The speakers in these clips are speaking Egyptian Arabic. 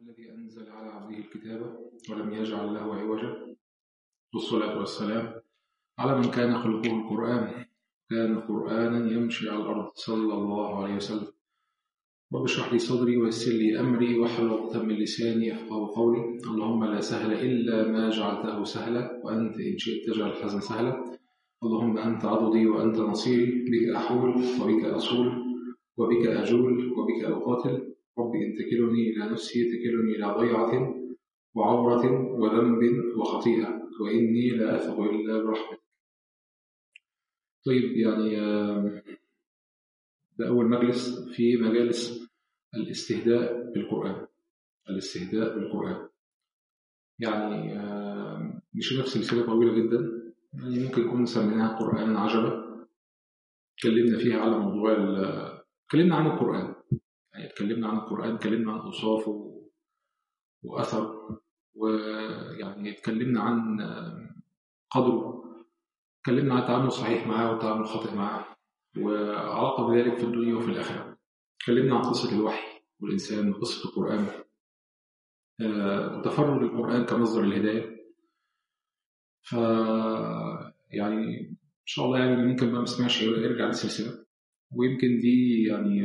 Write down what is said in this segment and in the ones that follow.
الذي أنزل على عبده الكتاب ولم يجعل له عوجا والصلاة والسلام على من كان خلقه القرآن كان قرآنا يمشي على الأرض صلى الله عليه وسلم رب اشرح لي صدري ويسر لي أمري واحلل عقدة من لساني يفقهوا قولي اللهم لا سهل إلا ما جعلته سهلا وأنت إن شئت تجعل الحزن سهلا اللهم أنت عضدي وأنت نصيري بك أحول وبك أصول وبك أجول وبك أقاتل رب إن تكلني إلى نفسي تكلني إلى ضيعة وعورة وذنب وخطيئة وإني لا أثق إلا برحمتك طيب يعني ده أول مجلس في مجالس الاستهداء بالقرآن الاستهداء بالقرآن يعني مش نفس سلسلة طويلة جدا يعني ممكن يكون سميناها قرآن عجبة اتكلمنا فيها على موضوع اتكلمنا عن القرآن يعني اتكلمنا عن القرآن اتكلمنا عن أوصافه وأثر ويعني اتكلمنا عن قدره اتكلمنا عن التعامل الصحيح معاه والتعامل الخاطئ معاه وعلاقة بذلك في الدنيا وفي الآخرة اتكلمنا عن قصة الوحي والإنسان وقصة القرآن وتفرد القرآن كمصدر الهداية ف يعني إن شاء الله يعني ممكن ما مسمعش يرجع للسلسلة ويمكن دي يعني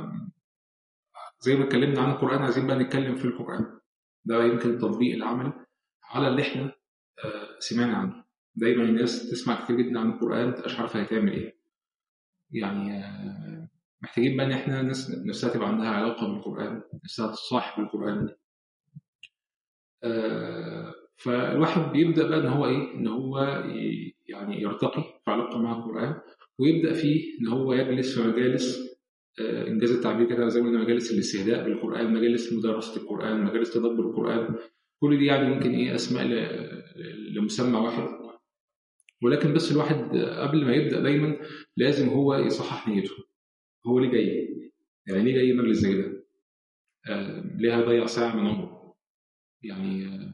زي ما اتكلمنا عن القرآن عايزين بقى نتكلم في القرآن ده يمكن التطبيق العملي على اللي احنا سمعنا عنه دايما الناس تسمع كتير جدا عن القرآن متبقاش عارفة هتعمل ايه يعني محتاجين بقى ان احنا ناس نفسها تبقى عندها علاقة بالقرآن نفسها تصاحب القرآن فالواحد بيبدأ بقى ان هو ايه ان هو يعني يرتقي في علاقته مع القرآن ويبدأ فيه ان هو يجلس في مجالس انجاز التعبير كده زي ما قلنا مجالس الاستهداء بالقران مجالس مدارسه القران مجالس تدبر القران كل دي يعني ممكن ايه اسماء لمسمى واحد ولكن بس الواحد قبل ما يبدا دايما لازم هو يصحح نيته هو ليه جاي يعني ليه جاي مجلس زي ده آه ليه هيضيع ساعه من عمره يعني آه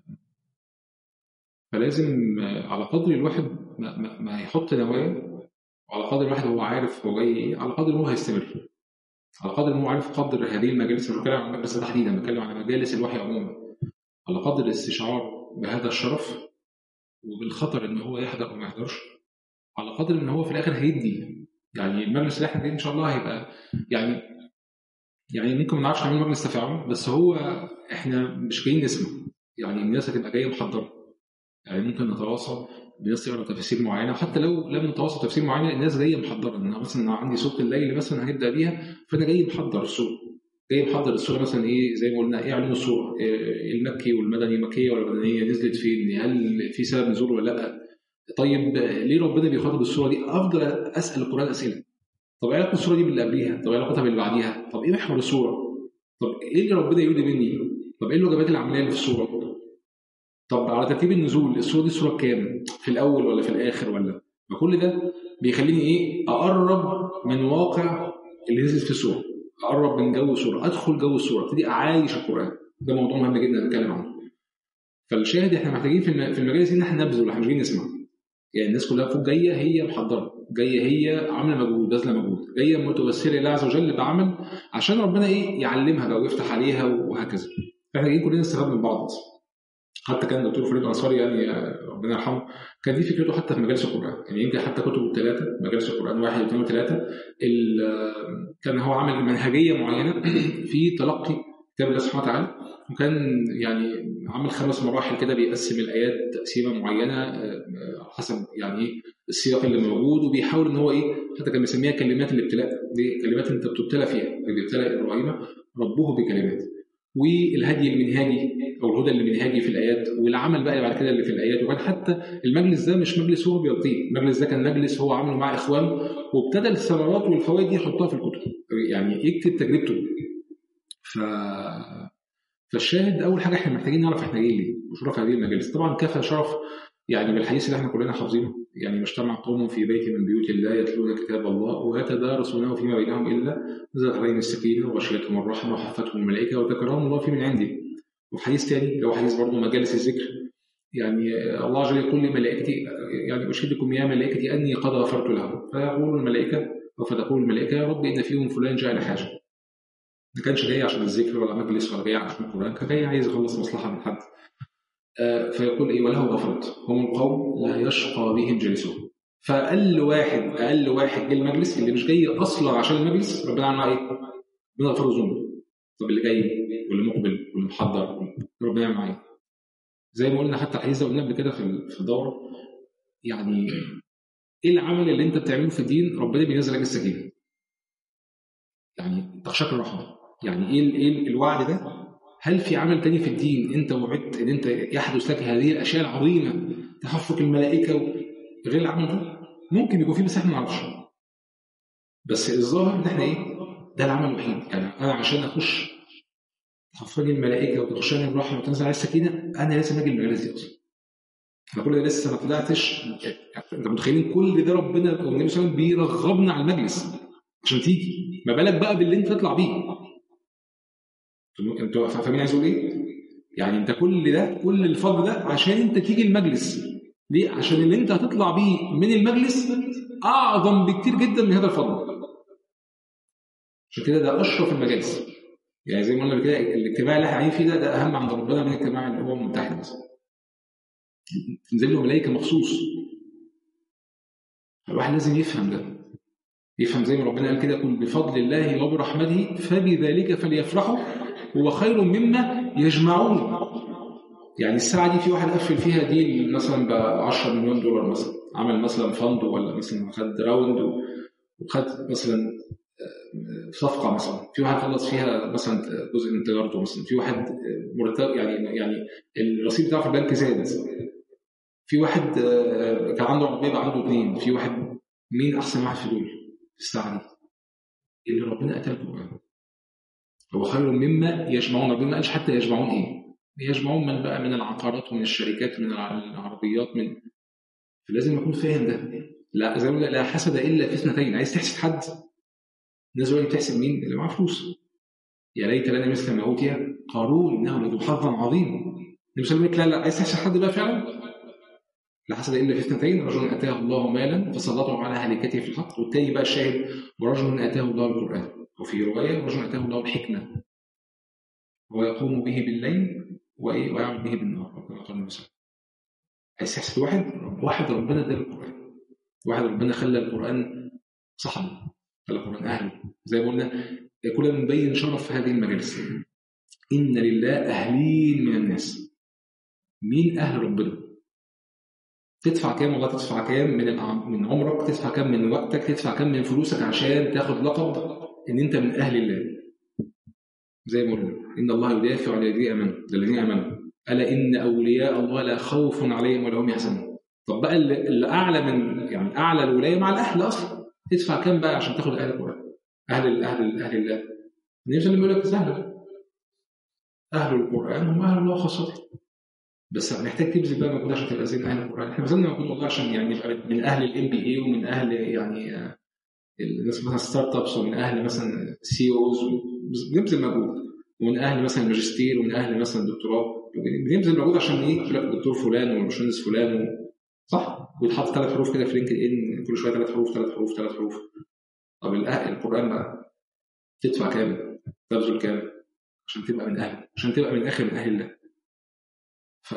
فلازم آه على قدر الواحد ما, ما, ما يحط نوايا وعلى قدر الواحد هو عارف هو جاي ايه على قدر ما هو هيستمر على قدر ما هو عارف قدر هذه المجالس مش بتكلم عن المجلس تحديدا بتكلم عن مجالس الوحي عموما على قدر الاستشعار بهذا الشرف وبالخطر ان هو يحضر او ما يحضرش على قدر ان هو في الاخر هيدي يعني المجلس اللي احنا فيه ان شاء الله هيبقى يعني يعني ممكن ما نعرفش نعمل مجلس تفاعل بس هو احنا مش جايين نسمع يعني الناس هتبقى جايه محضره يعني ممكن نتواصل بناس تقرا تفاسير معينه وحتى لو لم نتواصل تفسير معين الناس جايه محضره ان مثلا انا عندي صوت الليل مثلا هنبدا بيها فانا جاي محضر الصوره جاي محضر الصوره مثلا ايه زي ما قلنا ايه علوم الصوره إيه المكي والمدني مكيه ولا مدنيه نزلت فين هل في سبب نزول ولا لا طيب ليه ربنا بيخاطب الصوره دي افضل اسال القران اسئله طب ايه علاقه الصوره دي باللي قبليها طب ايه علاقتها باللي بعديها طب ايه محور الصوره طب ايه اللي ربنا يريد مني طب ايه الوجبات العمليه اللي في الصوره طب على ترتيب النزول الصوره دي الصوره كام في الاول ولا في الاخر ولا فكل ده بيخليني ايه اقرب من واقع اللي نزل في الصوره اقرب من جو الصوره ادخل جو الصوره ابتدي اعايش القران ده موضوع مهم جدا نتكلم عنه فالشاهد احنا محتاجين في المجالس دي ان احنا نبذل احنا مش جايين نسمع يعني الناس كلها فوق جايه هي محضره جايه هي عامله مجهود باذله مجهود جايه متوسله لله عز وجل بعمل عشان ربنا ايه يعلمها بقى ويفتح عليها وهكذا فاحنا جايين كلنا نستفاد من بعض حتى كان الدكتور فريد انصاري يعني ربنا يرحمه كان دي فكرته حتى في مجالس القران يعني يمكن حتى كتب الثلاثه مجالس القران واحد واثنين وثلاثه كان هو عامل منهجيه معينه في تلقي كتاب الله سبحانه وتعالى وكان يعني عامل خمس مراحل كده بيقسم الايات تقسيمه معينه حسب يعني ايه السياق اللي موجود وبيحاول ان هو ايه حتى كان بيسميها كلمات الابتلاء دي كلمات انت بتبتلى فيها ابتلى ابراهيم ربه بكلمات والهدي المنهاجي او الهدى المنهاجي في الايات والعمل بقى بعد كده اللي في الايات وكان حتى المجلس ده مش مجلس هو بيعطيه المجلس ده كان مجلس هو عامله مع اخوانه وابتدى الثمرات والفوائد دي يحطها في الكتب يعني يكتب تجربته ف فالشاهد اول حاجه احنا محتاجين نعرف احنا جايين ليه وشرف هذه المجالس طبعا كفى شرف يعني بالحديث اللي احنا كلنا حافظينه يعني ما اجتمع قوم في بيت من بيوت الله يتلون كتاب الله ويتدارسونه فيما بينهم الا نزلت عليهم السكينه وغشيتهم الرحمه وحفتهم الملائكه وذكرهم الله في من عنده وحديث تاني لو حديث برضه مجالس الذكر يعني الله عز وجل يقول لملائكتي يعني اشهدكم يا ملائكتي اني قد غفرت لهم فيقول الملائكه او فتقول الملائكه يا رب ان فيهم فلان جاء لحاجه ما كانش جاي عشان الذكر ولا مجلس ولا جاي عشان القرآن كان جاي عايز يخلص مصلحة من حد آه، فيقول إيه وله غفرت هم القوم لا يشقى بهم جلسهم فأقل واحد أقل واحد جه المجلس اللي مش جاي أصلا عشان المجلس ربنا عمل معاه إيه؟ ربنا غفر ذنوبه طب اللي جاي واللي مقبل واللي محضر ربنا يعمل معاه إيه؟ زي ما قلنا حتى عايز قلنا قبل كده في في الدورة يعني ايه العمل اللي انت بتعمله في الدين ربنا بينزل لك السكينه يعني تخشاك الرحمه يعني ايه ايه الوعد ده هل في عمل تاني في الدين انت وعدت ان انت يحدث لك هذه الاشياء العظيمه تحفك الملائكه غير العمل ده ممكن يكون فيه بس احنا ما نعرفش بس الظاهر ان احنا ايه ده العمل الوحيد يعني انا عشان اخش تحفني الملائكه وتخشاني الرحمه وتنزل على السكينه انا لازم اجي المجالس دي اصلا احنا كل ده لسه ما طلعتش انت متخيلين كل ده ربنا والنبي صلى الله عليه وسلم بيرغبنا على المجلس عشان تيجي ما بالك بقى باللي انت تطلع بيه انتوا فاهمين عايز اقول ايه؟ يعني انت كل ده كل الفضل ده عشان انت تيجي المجلس ليه؟ عشان اللي انت هتطلع بيه من المجلس اعظم بكتير جدا من هذا الفضل عشان كده ده اشرف المجالس يعني زي ما قلنا كده الاجتماع اللي احنا قاعدين فيه ده ده اهم عند ربنا من اجتماع الامم المتحده مثلا تنزل له ملائكه مخصوص الواحد لازم يفهم ده يفهم زي ما ربنا قال كده قل بفضل الله وبرحمته فبذلك فليفرحوا هو خير مما يجمعون يعني الساعه دي في واحد قفل فيها دي مثلا ب 10 مليون دولار مثلا عمل مثلا فند ولا مثلا خد راوند وخد مثلا آه، صفقه مثلا في واحد خلص فيها مثلا جزء من تجارته مثلا في واحد مرتب يعني يعني الرصيد بتاعه في البنك زاد في واحد آه، كان عنده عربيه بقى عنده اثنين في واحد مين احسن واحد في دول في الساعه دي اللي ربنا اتى القران هو خير مما يجمعون ربنا ما قالش حتى يجمعون ايه يجمعون من بقى من العقارات ومن الشركات من العربيات من فلازم اكون فاهم ده لا زي ما لا حسد الا في اثنتين عايز تحسد حد الناس دول بتحسد مين اللي معاه فلوس يا ليت لنا مثل ما اوتي قارون انه لذو حظ عظيم النبي صلى الله عليه وسلم لا لا عايز تحسد حد بقى فعلا لا حسد الا في اثنتين رجل اتاه الله مالا فسلطه على هلكته في الحق والتاني بقى الشاهد ورجل اتاه الله القران وفي روايه رجل اتاه الله الحكمه ويقوم به بالليل ويعمل به بالنهار كما قال النبي عايز تحسد واحد واحد ربنا ادى القران واحد ربنا خلى القران صاحبه خلى القران اهله زي ما قلنا كلنا بنبين شرف هذه المجالس ان لله اهلين من الناس مين اهل ربنا تدفع كام والله تدفع كام من من عمرك تدفع كام من وقتك تدفع كام من فلوسك عشان تاخد لقب ان انت من اهل الله زي ما قلنا ان الله يدافع عن الذين امنوا الذين امنوا الا ان اولياء الله لا خوف عليهم ولا هم يحزنون طب بقى اللي اعلى من يعني اعلى الولايه مع الاهل اصلا تدفع كام بقى عشان تاخد اهل القران اهل اهل اهل الله النبي صلى الله عليه وسلم يقول لك سهله اهل القران هم اهل الله خاصته بس محتاج تبذل بقى مجهود عشان تبقى زي اهل القران احنا بذلنا مجهود والله عشان يعني نبقى من اهل الام بي اي ومن اهل يعني آه، الناس مثلا ستارت ابس ومن اهل مثلا سي اوز بنبذل مجهود ومن اهل مثلا الماجستير ومن اهل مثلا الدكتوراه بنبذل مجهود عشان ايه يقول لك الدكتور فلان والباشمهندس فلان و... صح ويتحط ثلاث حروف كده في لينكد ان كل شويه ثلاث حروف ثلاث حروف ثلاث حروف طب القران بقى تدفع كام؟ تبذل كام؟ عشان تبقى من اهل عشان تبقى من اخر من اهل الله ف...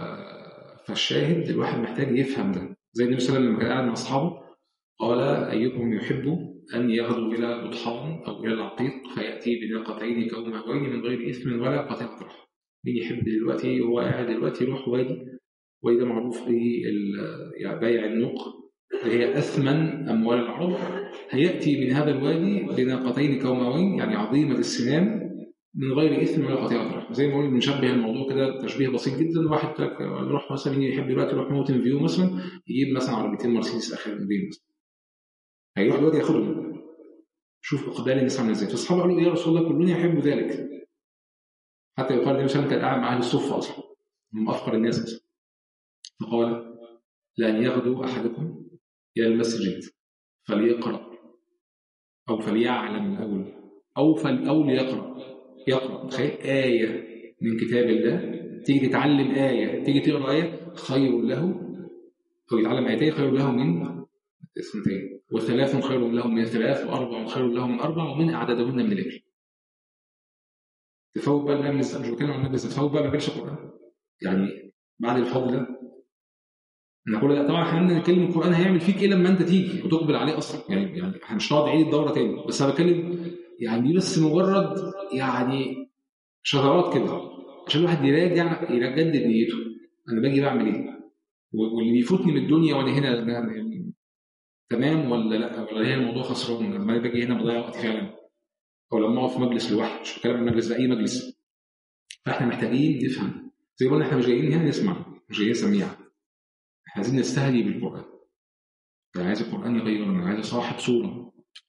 فالشاهد الواحد محتاج يفهم ده زي النبي صلى الله عليه وسلم لما كان قاعد مع اصحابه قال ايكم يحب ان يغدو الى بطحان او الى العقيق فياتي بناقتين كومهوين من غير اثم ولا قطيعه رحم مين يحب دلوقتي هو قاعد دلوقتي يروح وادي وادي ده معروف يعني بيع النق اللي هي اثمن اموال العرب هياتي من هذا الوادي بناقتين كومهوين يعني عظيمه السنام من غير اثم ولا قطيعه رحم زي ما قلنا بنشبه الموضوع كده تشبيه بسيط جدا واحد يروح مثلا يحب دلوقتي يروح موتن فيو مثلا يجيب مثلا عربيتين مرسيدس اخر موديل مثلا هيروح دلوقتي ياخدهم شوف اقبال الناس عامله ازاي فاصحابه قالوا يا رسول الله كلنا يحب ذلك حتى يقال النبي صلى الله عليه وسلم كان قاعد مع اهل الصفه اصلا من افقر الناس مثلا فقال لان يغدو احدكم الى المسجد فليقرا او فليعلم الاول او فل او ليقرا يقرأ تخيل آية من كتاب الله تيجي تتعلم آية تيجي تقرأ آية خير له أو يتعلم آيتين خير له من اثنتين وثلاث خير له من ثلاث وأربع خير له من أربع ومن أعدادهن من الإبل تفوت بقى المجلس مش بتكلم عن المجلس تفوت بقى مجالس القران يعني بعد الفضل ده احنا كل ده طبعا احنا بنتكلم القران هيعمل فيك ايه لما انت تيجي وتقبل عليه اصلا يعني يعني احنا مش هنقعد نعيد الدوره تاني بس انا بتكلم يعني دي بس مجرد يعني شذرات كده عشان الواحد يراجع يجدد نيته انا باجي بعمل ايه واللي بيفوتني من الدنيا وانا هنا يعني تمام ولا لا ولا هي الموضوع خسران لما باجي هنا بضيع وقت فعلا او لما اقف في مجلس لوحدي مش بتكلم عن المجلس ده اي مجلس فاحنا محتاجين نفهم زي ما قلنا احنا مش جايين هنا نسمع مش جايين سميع احنا عايزين نستهدي بالقران انا عايز القران يغيرنا عايز صاحب صوره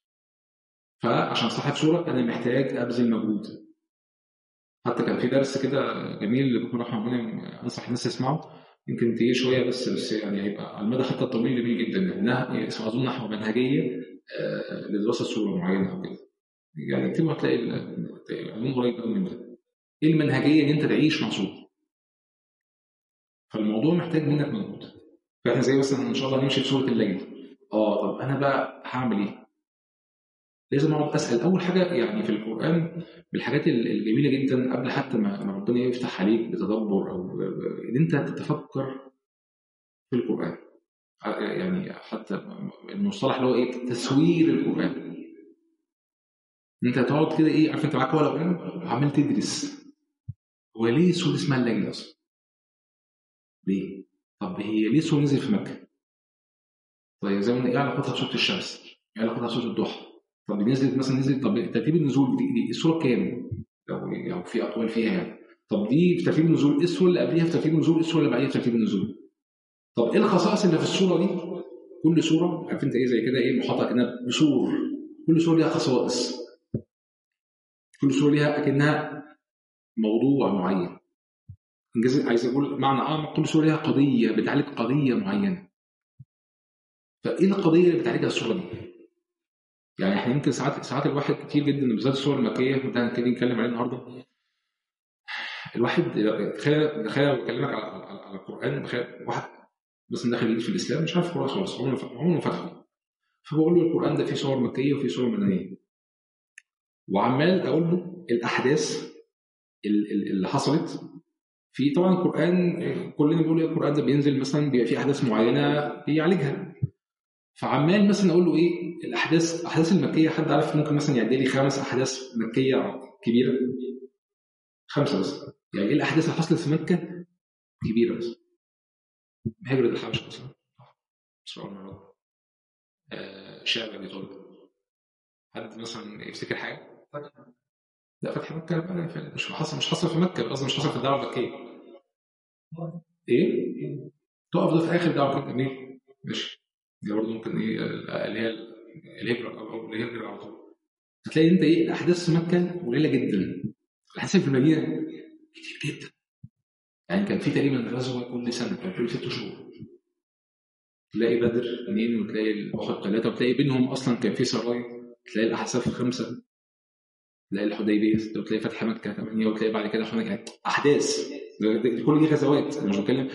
فعشان صاحب صوره انا محتاج ابذل مجهود حتى كان في درس كده جميل لدكتور احمد منعم انصح الناس يسمعه يمكن تقيل شويه بس بس يعني هيبقى على المدى حتى الطويل جميل جدا انها اسمها اظن نحو منهجيه لدراسه صوره معينه او كده يعني اكتبوا هتلاقي العلوم قريب قوي من ده ايه المنهجيه ان انت تعيش مع صوره فالموضوع محتاج منك مجهود فاحنا زي مثلا ان شاء الله نمشي في سوره الليل اه طب انا بقى هعمل ايه؟ لازم اقعد اسال اول حاجه يعني في القران من الحاجات الجميله جدا قبل حتى ما ربنا يفتح عليك بتدبر او ان انت تتفكر في القران يعني حتى المصطلح اللي هو ايه تسوير القران انت تقعد كده ايه عارف انت معاك ورقه وقلم وعمال تدرس هو ليه سوره اسمها الليل اصلا؟ ليه؟ طب هي ليه سوره نزل في مكه؟ طيب زي ما ايه علاقتها بسوره الشمس؟ ايه علاقتها بسوره الضحى؟ طب نزلت مثلا نزلت طب ترتيب النزول دي, دي السوره كام؟ لو لو في اقوال فيها يعني طب دي في ترتيب النزول ايه السوره اللي قبليها في ترتيب النزول ايه السوره اللي بعديها في ترتيب النزول؟ طب ايه الخصائص اللي في السوره دي؟ كل سوره عارف انت ايه زي كده ايه محاطه كانها بسور كل سوره ليها خصائص كل سوره ليها اكنها موضوع معين انجاز عايز اقول معنى اعمق كل سوره ليها قضيه بتعالج قضيه معينه فايه القضيه اللي بتعالجها السوره دي؟ يعني احنا يمكن ساعات ساعات الواحد كتير جدا بالذات الصور المكيه ده هنبتدي نتكلم عليه النهارده الواحد تخيل تخيل بكلمك على على, على القران تخيل واحد بس داخل جديد في الاسلام مش عارف القران خالص عمره عمره فتحه فبقول له القران ده فيه صور مكيه وفيه صور مدنيه وعمال اقول له الاحداث اللي حصلت في طبعا القران كلنا بنقول القران ده بينزل مثلا بيبقى فيه احداث معينه بيعالجها فعمال مثلا اقول له ايه الاحداث الاحداث المكيه حد عارف ممكن مثلا يعدي لي خمس احداث مكيه كبيره خمسه بس يعني ايه الاحداث اللي حصلت في مكه كبيره بس هجره الحبشه مثلا اسراء المعراج آه شعب ابي طالب حد مثلا يفتكر حاجه لا فتح مكه بقى مش حصل مش حصل في مكه قصدي مش حصل في الدعوه المكيه ايه تقف ده في اخر دعوه كده جميل ماشي دي برضه ممكن ايه اللي هي الهجره او الهجره على طول هتلاقي انت ايه الاحداث في مكه قليله جدا الاحداث في المدينه كتير جدا يعني كان في تقريبا غزوه كل سنه كان كل ست شهور تلاقي بدر اثنين وتلاقي احد ثلاثه وتلاقي بينهم اصلا كان في سرايا تلاقي الاحزاب خمسه تلاقي الحديبيه وتلاقي فتح مكه ثمانيه وتلاقي بعد كده حنك احداث كل دي غزوات انا مش بتكلم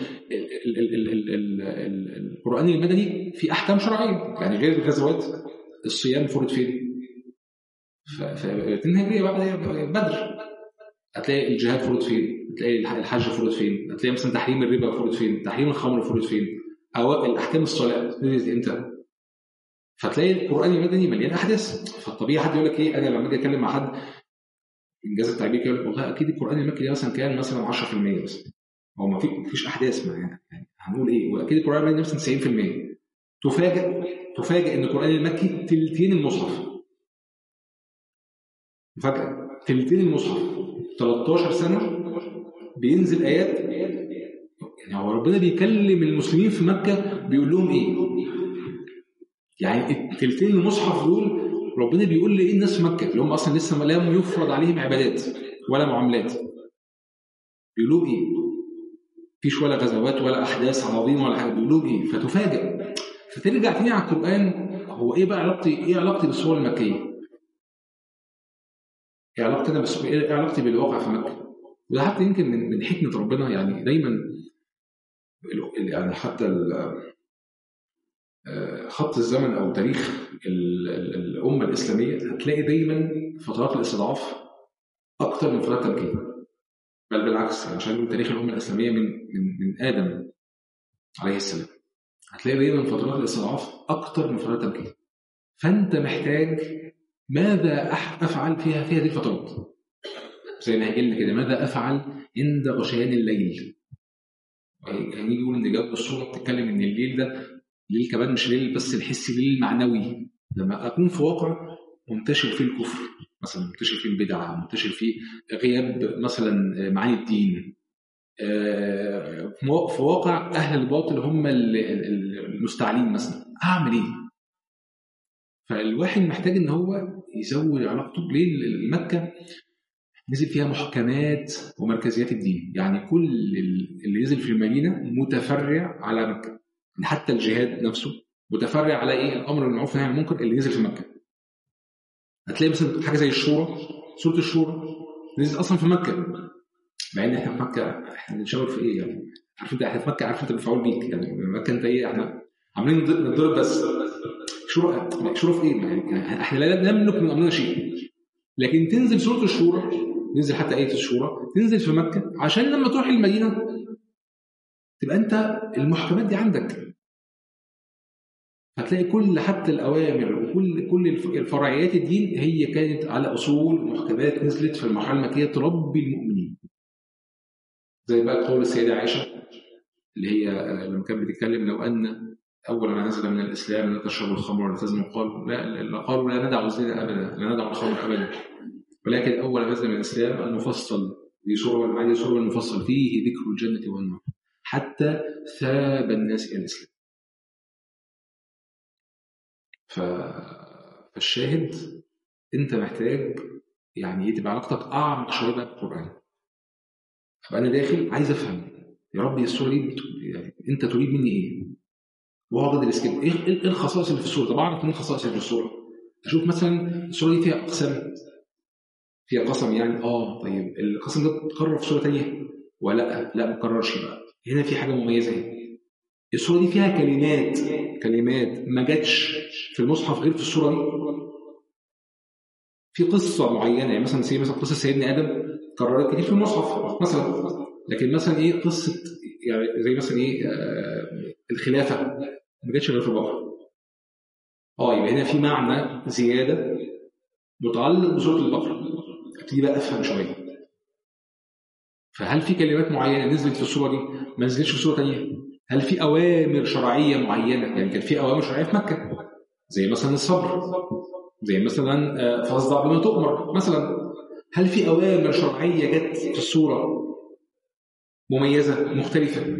القران المدني في احكام شرعيه يعني غير الغزوات الصيام فرض فين؟ فالاثنين هجريه بعد بدر هتلاقي الجهاد فرض فين؟ هتلاقي الحج فرض فين؟ هتلاقي مثلا تحريم الربا فرض فين؟ تحريم الخمر فرض فين؟ اوائل احكام الصلاه نزلت امتى؟ فتلاقي القران المدني مليان احداث فالطبيعي حد يقول لك ايه انا لما اجي اتكلم مع حد انجاز التعبير يقول لك والله اكيد القران المكي مثلا كان مثلا 10% بس هو ما فيش احداث ما يعني هنقول ايه واكيد القران المدني مثلا 90% تفاجئ تفاجئ ان القران المكي تلتين المصحف مفاجاه تلتين المصحف 13 سنه بينزل ايات يعني هو ربنا بيكلم المسلمين في مكه بيقول لهم ايه؟ يعني التلتين المصحف دول ربنا بيقول لايه الناس في مكه اللي هم اصلا لسه لم يفرض عليهم عبادات ولا معاملات بيقول لهم ايه؟ مفيش ولا غزوات ولا احداث عظيمه ولا حاجه بيقول لهم ايه؟ فتفاجئ فترجع تاني على القران هو ايه بقى علاقتي ايه علاقتي بالصور المكيه؟ ايه علاقتي انا بس ايه علاقتي بالواقع في مكه؟ وده حتى يمكن من من حكمه ربنا يعني دايما يعني حتى خط الزمن او تاريخ الامه الاسلاميه هتلاقي دايما فترات الاستضعاف اكتر من فترات التمكين بل بالعكس يعني عشان تاريخ الامه الاسلاميه من من من ادم عليه السلام هتلاقي دايما فترات الاستضعاف اكتر من فترات التمكين فانت محتاج ماذا افعل فيها في هذه الفترات زي ما هيجي لنا كده ماذا افعل عند غشيان الليل هنيجي يقول ان جاب الصوره بتتكلم ان الليل ده ليل كمان مش ليل بس الحسي ليل معنوي لما اكون في واقع منتشر فيه الكفر مثلا منتشر فيه البدعه منتشر فيه غياب مثلا معاني الدين آه، في واقع اهل الباطل هم المستعلين مثلا اعمل ايه؟ فالواحد محتاج ان هو يزود علاقته ليه مكه نزل فيها محكمات ومركزيات الدين يعني كل اللي نزل في المدينه متفرع على مكه يعني حتى الجهاد نفسه متفرع على ايه الامر المعروف والنهي عن المنكر اللي نزل في مكه هتلاقي مثلا حاجه زي الشورى سوره الشورى نزلت اصلا في مكه مع ان احنا في مكه احنا بنشاور في ايه يعني عارف انت احنا في مكه عارف انت مفعول بيك يعني مكه انت ايه احنا عاملين نضرب بس شورى شورى في ايه يعني احنا لا نملك من امرنا شيء لكن تنزل سوره الشورى ننزل حتى ايه الشورى تنزل في مكه عشان لما تروح المدينه تبقى انت المحكمات دي عندك هتلاقي كل حتى الاوامر وكل كل الفرعيات الدين هي كانت على اصول ومحكمات نزلت في المرحله المكيه تربي المؤمنين زي بقى قول السيده عائشه اللي هي لما كانت بتتكلم لو ان اول ما نزل من الاسلام لا تشربوا الخمر ولا تزنوا قالوا لا قالوا لا ندع الزنا ابدا لا ندع الخمر ابدا ولكن اول ما نزل من الاسلام المفصل دي سوره والمعاني سوره المفصل فيه ذكر الجنه والنار حتى ثاب الناس الى الاسلام فالشاهد انت محتاج يعني ايه تبقى علاقتك اعمق شويه بقى بالقران ابقى انا داخل عايز افهم يا رب الصوره دي يعني انت تريد مني ايه؟ واقعد ادرس كده ايه ايه الخصائص اللي في الصوره؟ طب اعرف من الخصائص اللي في الصوره اشوف مثلا الصوره دي فيها اقسام فيها قسم يعني اه طيب القسم ده اتكرر في صوره ثانيه ولا لا؟ لا ما اتكررش بقى هنا في حاجه مميزه هنا الصوره دي فيها كلمات كلمات ما جاتش في المصحف غير في الصوره دي في قصه معينه يعني مثلا سي مثلا قصه سيدنا ادم اتكررت كتير في المصحف مثلا لكن مثلا ايه قصه يعني زي مثلا ايه آه الخلافه ما جاتش غير في البقره اه يبقى هنا في معنى زياده متعلق بسوره البقره ابتدي بقى افهم شويه فهل في كلمات معينه نزلت في الصوره دي ما نزلتش في صوره ثانيه؟ هل في اوامر شرعيه معينه يعني كان في اوامر شرعيه في مكه زي مثلا الصبر زي مثلا فاصدع بما تؤمر مثلا هل في اوامر شرعيه جت في الصوره مميزه مختلفه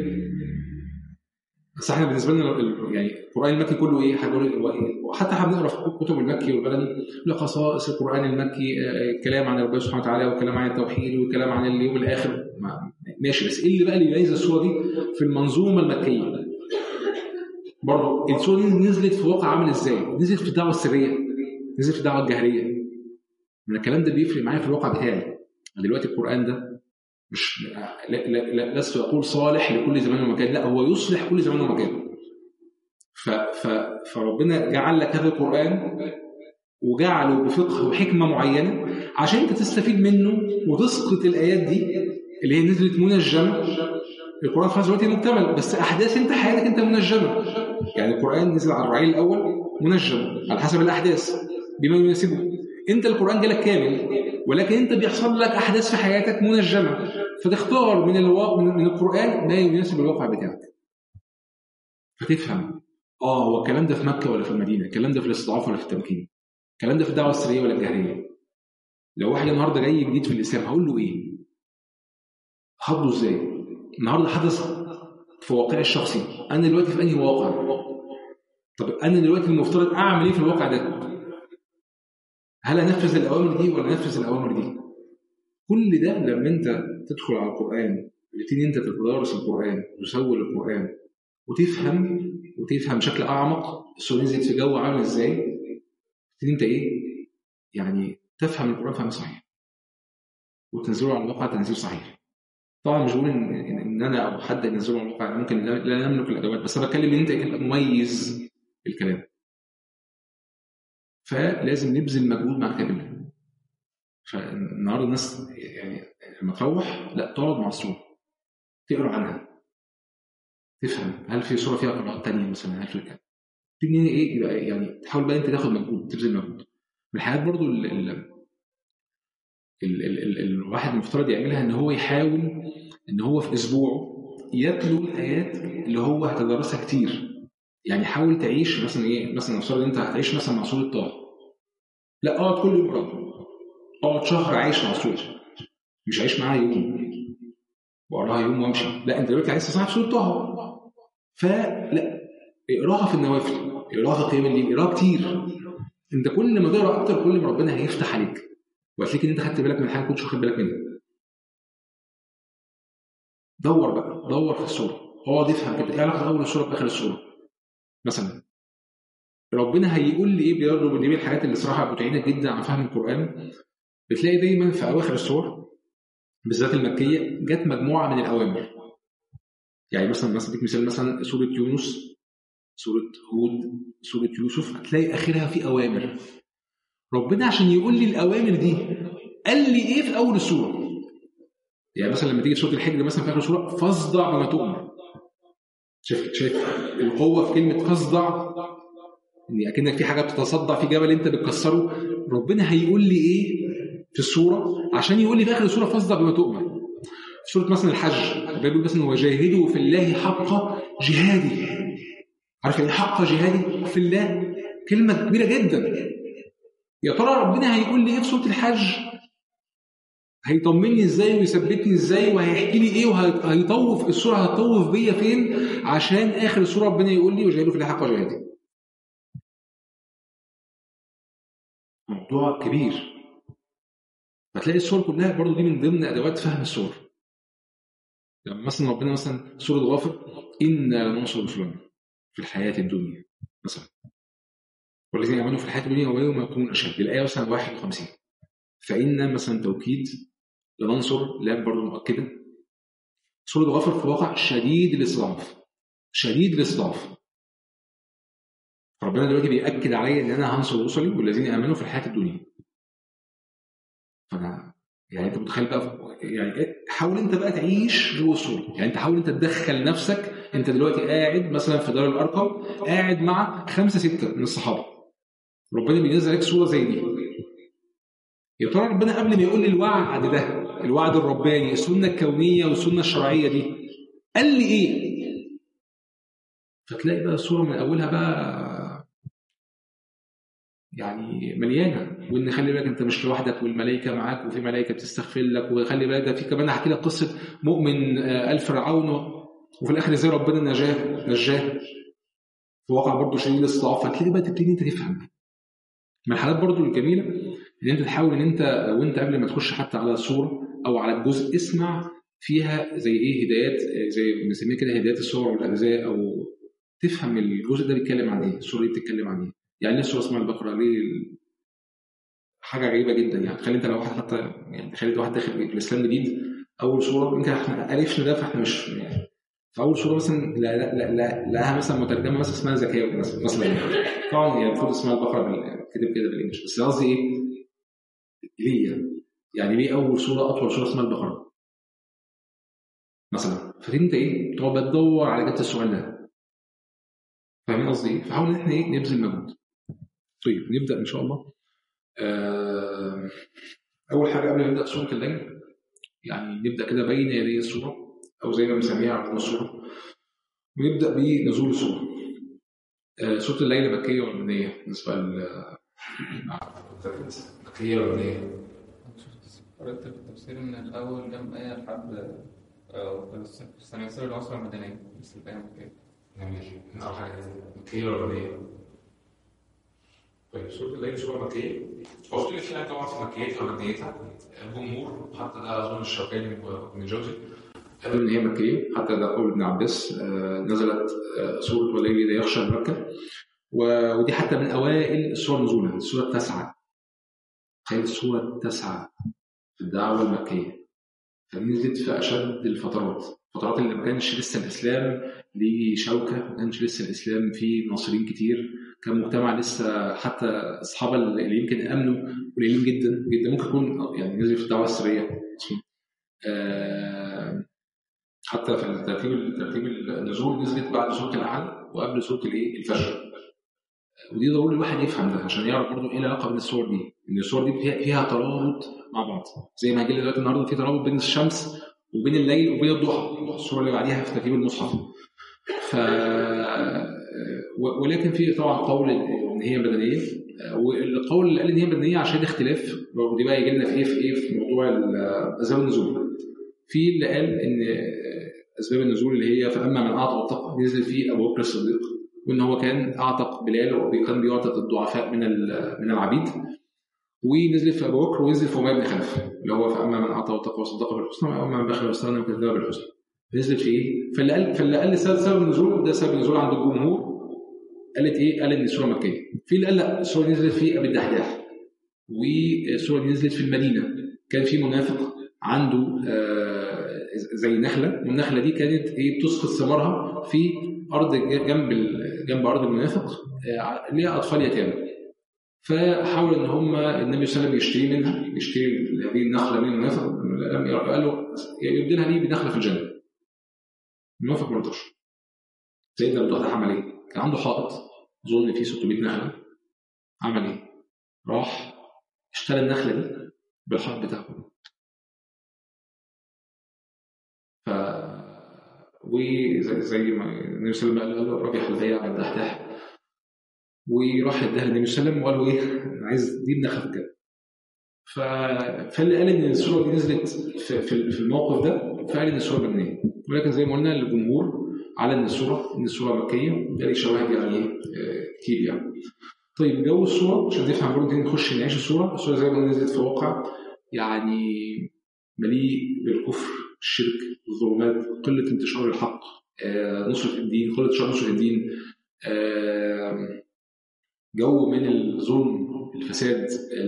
بس احنا بالنسبه لنا يعني القران المكي كله ايه وحتى احنا بنقرا في كتب المكي والبلدي لخصائص القران المكي الكلام عن ربنا سبحانه وتعالى والكلام عن التوحيد والكلام عن اليوم الاخر ماشي بس ايه اللي بقى اللي يميز الصوره دي في المنظومه المكيه برضه الصوره دي نزلت في واقع عامل ازاي؟ نزلت في الدعوه السريه نزلت في الدعوه الجهريه من الكلام ده بيفرق معايا في الواقع بتاعي دلوقتي القران ده مش لا لا لا لست اقول صالح لكل زمان ومكان لا هو يصلح كل زمان ومكان ف ف فربنا جعل لك هذا القران وجعله بفقه وحكمه معينه عشان انت تستفيد منه وتسقط الايات دي اللي هي نزلت منجمه القران في نفس الوقت مكتمل بس احداث انت حياتك انت منجمه يعني القران نزل على الرعيل الاول منجم على حسب الاحداث بما يناسبه انت القران جالك كامل ولكن انت بيحصل لك احداث في حياتك منجمه فتختار من الواقع من القران ما يناسب الواقع بتاعك فتفهم اه هو الكلام ده في مكه ولا في المدينه الكلام ده في الاستضعاف ولا في التمكين الكلام ده في الدعوه السريه ولا الجهريه لو واحد النهارده جاي جديد في الاسلام هقول له ايه هاخده ازاي النهارده حدث في واقعي الشخصي انا دلوقتي في انهي واقع طب انا دلوقتي المفترض اعمل ايه في الواقع ده هل انفذ الاوامر دي ولا انفذ الاوامر دي كل ده لما انت تدخل على القران وتبتدي انت تتدارس القران وتسوي القران وتفهم وتفهم بشكل اعمق السوره نزلت في جو عامل ازاي تبتدي انت ايه يعني تفهم القران فهم صحيح وتنزله على الواقع تنزيل صحيح طبعا مش بقول ان ان انا او حد ينزله على الواقع ممكن لا نملك الادوات بس انا بتكلم ان انت مميز الكلام فلازم نبذل مجهود مع كتاب الله فالنهارده الناس يعني لما تروح لا تقعد مع الصوره تقرا عنها تفهم هل في صوره فيها قراءات تانية مثلا هل في تبني ايه يبقى يعني تحاول بقى انت تاخد مجهود تبذل مجهود من الحاجات برضو ال ال ال ال ال الواحد المفترض يعملها ان هو يحاول ان هو في اسبوعه يتلو الايات اللي هو هتدرسها كتير يعني حاول تعيش مثلا ايه مثلا نفترض انت هتعيش مثلا مع سوره طه لا اقعد كل يوم اقرا اقعد شهر عايش مع سوره مش عايش معاها يوم واقراها يوم وامشي لا انت دلوقتي عايز تصاحب سوره طه فلا اقراها في النوافل اقراها في قيام الليل اقراها كتير انت كل ما تقرا اكتر كل ما ربنا هيفتح عليك وهتلاقي ان انت خدت بالك من حاجه كنتش واخد بالك منها دور بقى دور في الصوره اقعد افهم كده ايه علاقه اول الصوره باخر الصوره مثلا ربنا هيقول لي ايه برضه دي من الحاجات اللي صراحه بتعينك جدا على فهم القران بتلاقي دايما في اواخر الصور بالذات المكيه جت مجموعه من الاوامر يعني مثلا مثلا اديك مثال مثلا سوره يونس سوره هود سوره يوسف هتلاقي اخرها في اوامر ربنا عشان يقول لي الاوامر دي قال لي ايه في اول السوره يعني مثلا لما تيجي سوره الحجر مثلا في اخر السوره فاصدع بما تؤمر شايف شايف القوه في كلمه فاصدع ان اكنك في حاجه بتتصدع في جبل انت بتكسره ربنا هيقول لي ايه في السوره عشان يقول لي في اخر السوره فاصدع بما تؤمر في سوره مثلا الحج بيقول مثلا وجاهدوا في الله حق جهادي عارف يعني حق جهادي في الله كلمه كبيره جدا يا ترى ربنا هيقول لي ايه في سوره الحج هيطمني ازاي ويثبتني ازاي وهيحكي لي ايه وهيطوف السوره هتطوف بيا فين عشان اخر السوره ربنا يقول لي وجاهدوا في الله حق جهادي موضوع كبير فتلاقي الصور كلها برضو دي من ضمن ادوات فهم الصور لما يعني مثلا ربنا مثلا سوره غافر انا لننصر رسلنا في الحياه الدنيا مثلا والذين امنوا في الحياه الدنيا ويوم يكون اشد الايه مثلا 51 فان مثلا توكيد لننصر لام برضه مؤكده سوره غافر في واقع شديد الاستضعاف شديد الاستضعاف ربنا دلوقتي بيأكد عليا ان انا هنصر رسلي والذين امنوا في الحياه الدنيا فانا يعني انت متخيل بقى يعني حاول انت بقى تعيش جوه الصوره يعني انت حاول انت تدخل نفسك انت دلوقتي قاعد مثلا في دار الارقم قاعد مع خمسه سته من الصحابه ربنا بينزل عليك صوره زي دي يا ترى ربنا قبل ما يقول لي الوعد ده الوعد الرباني السنه الكونيه والسنه الشرعيه دي قال لي ايه فتلاقي بقى الصوره من اولها بقى يعني مليانه وان خلي بالك انت مش لوحدك والملائكه معاك وفي ملائكه بتستغفر لك وخلي بالك ده في كمان هحكي لك قصه مؤمن ال فرعون وفي الاخر ازاي ربنا نجاه نجاه في واقع برضه شديد الاستضعاف فتلاقي بقى تبتدي انت تفهم من الحالات برضه الجميله ان انت تحاول ان انت وانت قبل ما تخش حتى على الصوره او على الجزء اسمع فيها زي ايه هدايات زي بنسميها كده هدايات الصور والاجزاء او تفهم الجزء ده بيتكلم عن ايه الصوره دي بتتكلم عن ايه يعني ليه الصوره اسمها البقره ليه حاجه غريبه جدا يعني تخيل انت لو واحد حتى يعني تخيل واحد داخل الاسلام جديد اول صوره يمكن احنا عرفنا ده فاحنا مش يعني فاول صوره مثلا لا لا لا, لا لها مثلا مترجمه مثلا اسمها زكاه مثلا مثلا طبعا هي المفروض اسمها البقره كده كده بالانجلش بس قصدي ايه؟ ليه يعني ليه اول صوره اطول صوره اسمها البقره؟ مثلا فانت ايه؟ تقعد تدور على اجابه السؤال ده فاهمين قصدي ايه؟ فحاول ان احنا ايه نبذل مجهود. طيب نبدا ان شاء الله. آه اول حاجه قبل ما نبدا سوره الليل يعني نبدا كده بين يدي السوره او زي ما بنسميها عندنا السوره ونبدا بنزول السوره. آه سوره الليل مكيه ولا مدنيه بالنسبه ل مكيه ولا مدنيه؟ قرأت في التفسير إن الأول جاب آية لحد سنة العصر المدنية بس الآية مكية. جميل نقرا حاجه مكيه ولا مدنيه؟ طيب سوره الليل سوره مكيه اختلف فيها طبعا في مكيتها ومدنيتها الجمهور حتى ده اظن الشوكاني وابن جوزي قالوا ان هي مكيه حتى ده قول ابن عباس نزلت سوره والليل اذا يخشى مكه ودي حتى من اوائل السور نزولا السوره التاسعه تخيل السوره التاسعه في الدعوه المكيه فنزلت في اشد الفترات الفترات اللي ما كانش لسه الاسلام ليه شوكه ما كانش لسه الاسلام فيه ناصرين كتير كان مجتمع لسه حتى اصحاب اللي يمكن امنوا قليلين جدا جدا ممكن يكون يعني نزل في الدعوه السريه آه، حتى في الترتيب ترتيب النزول نزلت بعد سوره الاعلى وقبل سوره الايه الفجر ودي ضروري الواحد يفهم ده عشان يعرف برضه ايه العلاقه بين الصور دي ان الصور دي فيها, فيها ترابط مع بعض زي ما هيجي دلوقتي النهارده في ترابط بين الشمس وبين الليل وبين الضحى الصوره اللي بعديها في ترتيب المصحف ف ولكن في طبعا قول ان هي مدنيه والقول اللي قال ان هي مدنيه عشان اختلاف ودي بقى يجي لنا في ايه في ايه في موضوع اسباب النزول في اللي قال ان اسباب النزول اللي هي فاما من اعطى واتقى نزل فيه ابو بكر الصديق وان هو كان اعتق بلال وكان بيعتق الضعفاء من من العبيد ونزل في ابو بكر ونزل في اميه بن خلف اللي هو فاما من اعطى واتقى وصدق بالحسنى واما من بخل واستغنى وكذب بالحسنى نزلت في ايه؟ فاللي قال فاللي قال سبب النزول ده سبب النزول عند الجمهور قالت ايه؟ قال ان السوره مكيه في اللي قال لا السوره نزلت في ابي الدحداح والسوره نزلت في المدينه كان في منافق عنده آه زي نخله والنخله دي كانت ايه بتسقط ثمارها في ارض جنب جنب ارض المنافق آه ليها اطفال يتامى فحاول ان هم النبي صلى الله عليه وسلم يشتري منها يشتري هذه النخله من المنافق قال له يبدلها لي بنخله في الجنه المنافق ما رضاش سيدنا ابو عمل ايه؟ كان عنده حائط اظن فيه 600 نخله عمل ايه؟ راح اشترى النخله دي بالحائط بتاعه ف وزي زي ما النبي صلى الله عليه وسلم قال له ربيح البيع عند الدحداح وراح اداها للنبي صلى الله عليه وسلم وقال له ايه انا عايز دي النخله كده ف... فاللي قال ان السوره دي نزلت في, في الموقف ده فقال ان السوره مبنيه ولكن زي ما قلنا الجمهور على ان السوره ان السوره مكيه ده ليه شواهد يعني ايه كتير يعني طيب جو السوره عشان نفهم برضه نخش نعيش السوره السوره زي ما نزلت في واقع يعني مليء بالكفر الشرك الظلمات قله انتشار الحق آه، نصره الدين قله انتشار نصره الدين آه، جو من الظلم الفساد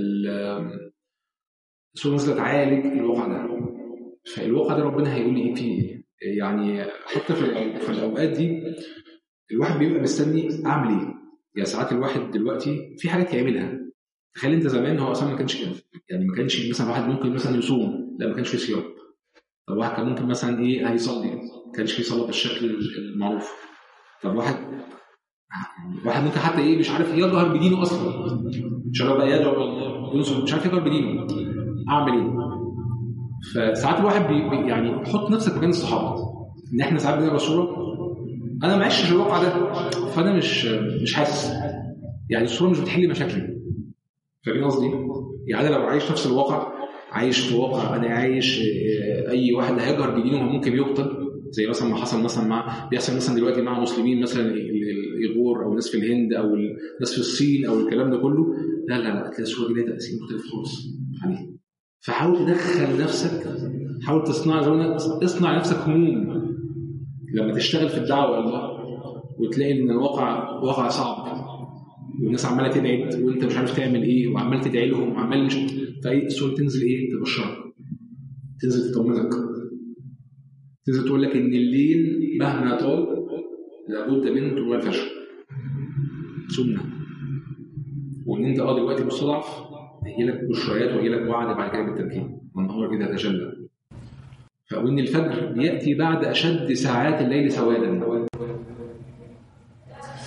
السوره نزلت تعالج الواقع ده فالواقع ده ربنا هيقول ايه فيه يعني حتى في في الاوقات دي الواحد بيبقى مستني اعمل ايه؟ يعني ساعات الواحد دلوقتي في حاجات يعملها تخيل انت زمان هو اصلا ما كانش كده يعني ما كانش مثلا واحد ممكن مثلا يصوم لا ما كانش في صيام طب واحد كان ممكن مثلا ايه هيصلي ما كانش في صلاه بالشكل المعروف طب واحد واحد ممكن حتى ايه مش عارف يجهر بدينه اصلا مش عارف بقى يدعو الله ينصر مش عارف يجهر بدينه اعمل ايه؟ فساعات الواحد بي يعني حط نفسك مكان الصحابه ان احنا ساعات بنقرا سوره انا ما عشتش الواقع ده فانا مش مش حاسس يعني الصوره مش بتحل مشاكلي فاهمين قصدي؟ يعني انا لو عايش نفس الواقع عايش في واقع انا عايش اي واحد هيجهر بدينه ممكن يقتل زي مثلا ما حصل مثلا مع بيحصل مثلا دلوقتي مع مسلمين مثلا الايغور او ناس في الهند او ناس في الصين او الكلام ده كله لا لا لا تلاقي الصوره دي لها تاثير مختلف خالص عليه فحاول تدخل نفسك حاول تصنع اصنع نفسك هموم لما تشتغل في الدعوه الله وتلاقي ان الواقع واقع صعب والناس عماله تدعي وانت مش عارف تعمل ايه وعمال تدعي لهم وعمال مش فايه السوره تنزل ايه تبشرك تنزل تطمنك تنزل تقول لك ان الليل مهما طال لابد من طلوع الفجر سنه وان انت اه دلوقتي مستضعف هيجي لك بشريات وهيجي لك وعد بعد كده بالتمكين والنهار كده يتجلى فان الفجر بياتي بعد اشد ساعات الليل سوادا ف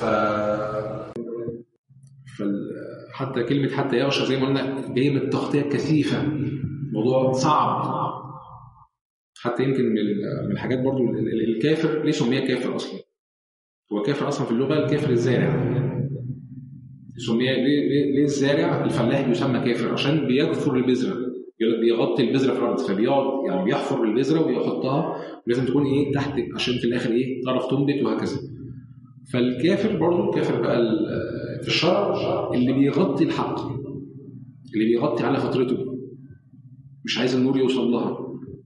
حتى كلمة حتى يغشى زي ما قلنا جاية من التغطية الكثيفة موضوع صعب حتى يمكن من الحاجات برضو الكافر ليه سمي كافر أصلا هو كافر أصلا في اللغة الكافر الزارع سمي ليه, ليه الزارع الفلاح يسمى كافر عشان بيكفر البذرة بيغطي البذرة في الأرض فبيقعد يعني بيحفر البذرة ويحطها لازم تكون إيه تحت عشان في الآخر إيه تعرف تنبت وهكذا فالكافر برضه الكافر بقى في الشرع اللي بيغطي الحق اللي بيغطي على فطرته مش عايز النور يوصل لها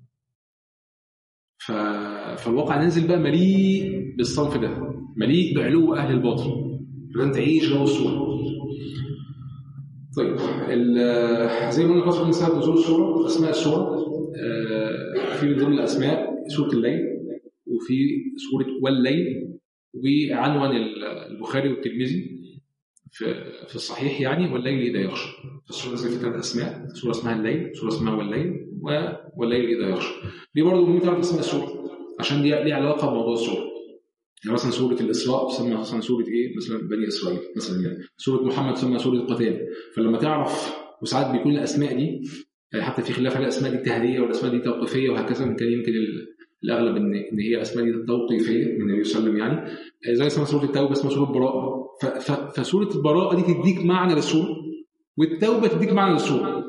ف... فالواقع نازل بقى مليء بالصنف ده مليء بعلو اهل الباطل لازم تعيش جو الصوره طيب زي ما قلنا خلاص من سبب نزول السوره اسماء السوره في من ضمن الاسماء سوره الليل وفي سوره والليل وعنوان البخاري والترمذي في, في الصحيح يعني والليل اذا يغشى السوره نزل في ثلاث اسماء سوره اسمها الليل سوره اسمها والليل و- والليل اذا يغشى دي برضه مهم تعرف اسماء السوره عشان دي ليها علاقه بموضوع السوره يعني مثلا سوره الاسراء تسمى مثلا سوره ايه مثلا بني اسرائيل مثلا يعني سوره محمد تسمى سوره القتال فلما تعرف وساعات بيكون الاسماء دي يعني حتى في خلاف هل الاسماء دي اجتهاديه والاسماء دي توقيفيه وهكذا من كان يمكن ال- الاغلب ان ان هي اسماء دي توقيفيه من النبي صلى الله عليه وسلم يعني زي اسمها سوره التوبه اسمها سوره براءه ف- ف- فسوره البراءه دي تديك معنى للسوره والتوبه تديك معنى للسوره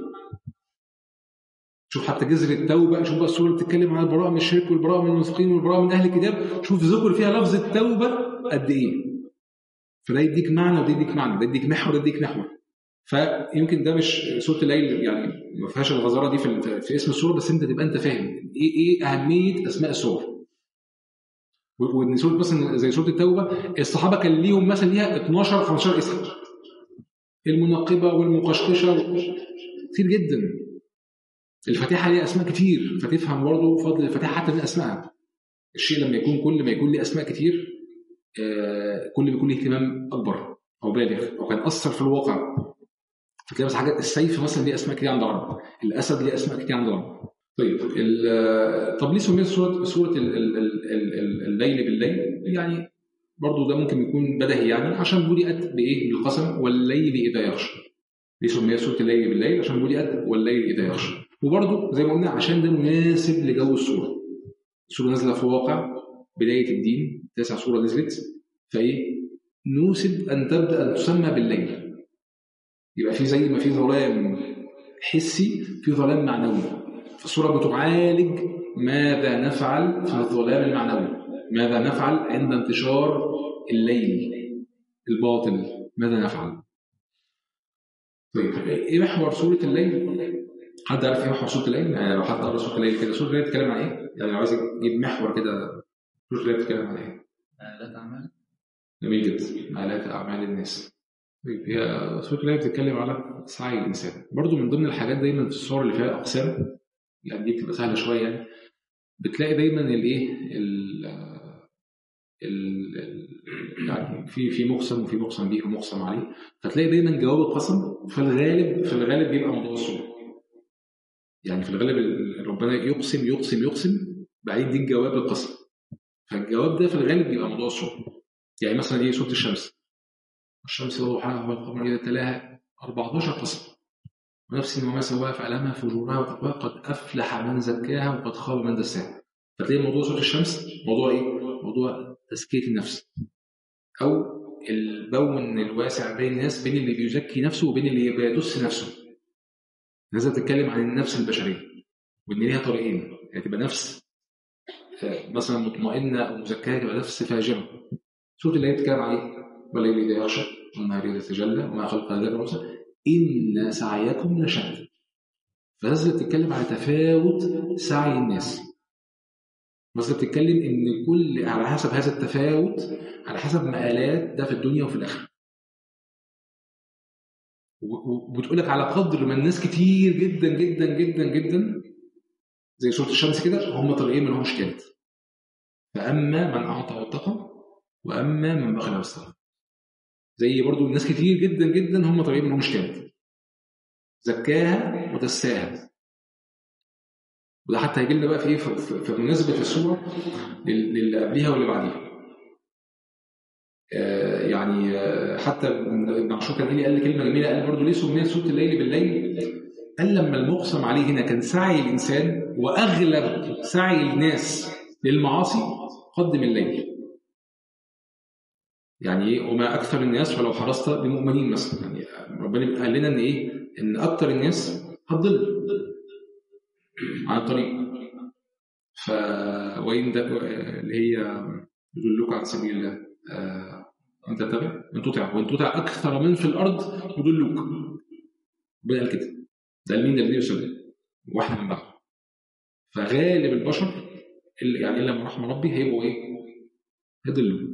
شوف حتى جذر التوبه شوف بقى السوره اللي بتتكلم عن البراءه من الشرك والبراءه من المنافقين والبراءه من اهل الكتاب شوف ذكر فيها لفظ التوبه قد ايه فده يديك معنى وده يديك معنى ده يديك محور وده يديك محور فيمكن ده مش سوره الليل يعني ما فيهاش الغزاره دي في, في, في اسم السوره بس انت تبقى انت فاهم ايه ايه اهميه اسماء السور و- وان سوره مثلا زي سوره التوبه الصحابه كان ليهم مثلا ليها 12 15 اسم المنقبه والمقشقشه كتير جدا الفاتحه ليها اسماء كتير فتفهم برضه فضل الفاتحه حتى من اسمائها الشيء لما يكون كل ما يكون له اسماء كتير آه، كل ما يكون له اهتمام اكبر او بالغ او كان اثر في الواقع فتلاقي مثلا حاجات السيف مثلا ليه اسماء كتير عند العرب الاسد ليه اسماء كتير عند العرب طيب ال- طب ليه سميت سوره سوره ال- ال- ال- ال- ال- الليل بالليل يعني برضو ده ممكن يكون بدهي يعني عشان بدأت بايه بالقسم والليل اذا يغشى ليه سميت سوره الليل بالليل عشان بدأت والليل اذا يغشى وبرضو زي ما قلنا عشان ده مناسب لجو السوره السوره نازله في واقع بدايه الدين تسع سوره نزلت فايه نوسب ان تبدا ان تسمى بالليل يبقى في زي ما في ظلام حسي في ظلام معنوي فالصورة بتعالج ماذا نفعل في الظلام المعنوي ماذا نفعل عند انتشار الليل الباطل ماذا نفعل طيب ايه محور سورة الليل حد عارف ايه محور سورة الليل يعني لو حد قرأ سورة الليل كده سورة الليل بتتكلم عن ايه يعني لو عايز يجيب محور كده سورة الليل بتتكلم عن ايه لا تعمل جميل جدا آلات أعمال الناس طيب هي سورة الليل بتتكلم على سعي الإنسان برضو من ضمن الحاجات دايما في الصور اللي فيها أقسام يعني دي بتبقى سهلة شوية يعني بتلاقي دايما الإيه ال ال ال- يعني في في مقسم وفي مقسم به ومقسم عليه فتلاقي دايما جواب القسم في الغالب في الغالب بيبقى موضوع الصورة يعني في الغالب ال- ربنا يقسم يقسم يقسم بعدين يديك جواب القسم فالجواب ده في الغالب بيبقى موضوع الصورة يعني مثلا ايه سورة الشمس الشمس وضحاها والقمر إذا تلاها 14 قسم ونفس وما سواها فألهمها فجورها وتقواها قد أفلح من زكاها وقد خاب من دساها فتلاقي موضوع سورة الشمس موضوع إيه؟ موضوع تزكية النفس أو البون الواسع بين الناس بين اللي بيزكي نفسه وبين اللي بيدس نفسه لازم تتكلم عن النفس البشرية وإن ليها طريقين يعني تبقى نفس آه، مثلا مطمئنة أو مزكاة تبقى نفس فاجرة سورة اللي هي بتتكلم عن إيه؟ والليل إذا يغشى والنهار إذا تجلى وما خلق الذكر والأنثى إن سعيكم لشتى فلازم تتكلم على تفاوت سعي الناس بس بتتكلم ان كل على حسب هذا التفاوت على حسب مآلات ده في الدنيا وفي الاخره و- و- وبتقول لك على قدر ما الناس كتير جدا جدا جدا جدا زي سوره الشمس كده هم طريقين ما لهمش تالت فاما من اعطى واتقى واما من بخل واستغنى زي برضو الناس كتير جدا جدا هم طريقين ما لهمش تالت زكاها ودساها وده حتى هيجي لنا بقى في ايه في- في في مناسبه السوره لل- للي قبليها واللي بعديها آه، يعني آه، حتى ابن عاشور كان قال لي كلمه جميله قال برضه ليه سميت سوره الليل بالليل؟ قال لما المقسم عليه هنا كان سعي الانسان واغلب سعي الناس للمعاصي قدم الليل. يعني ايه وما اكثر الناس ولو حرصت بمؤمنين مثلا يعني ربنا قال لنا ان ايه؟ ان اكثر الناس هتضل عن الطريق. ف وان ده اللي هي يدلك عن سبيل الله آه، ان تتبع ان تطع وان تطع اكثر من في الارض يضلوك ربنا قال كده ده لمين ده النبي صلى الله عليه وسلم واحنا من بعده فغالب البشر اللي يعني الا من رحم ربي هيبقوا ايه؟ هيضلوا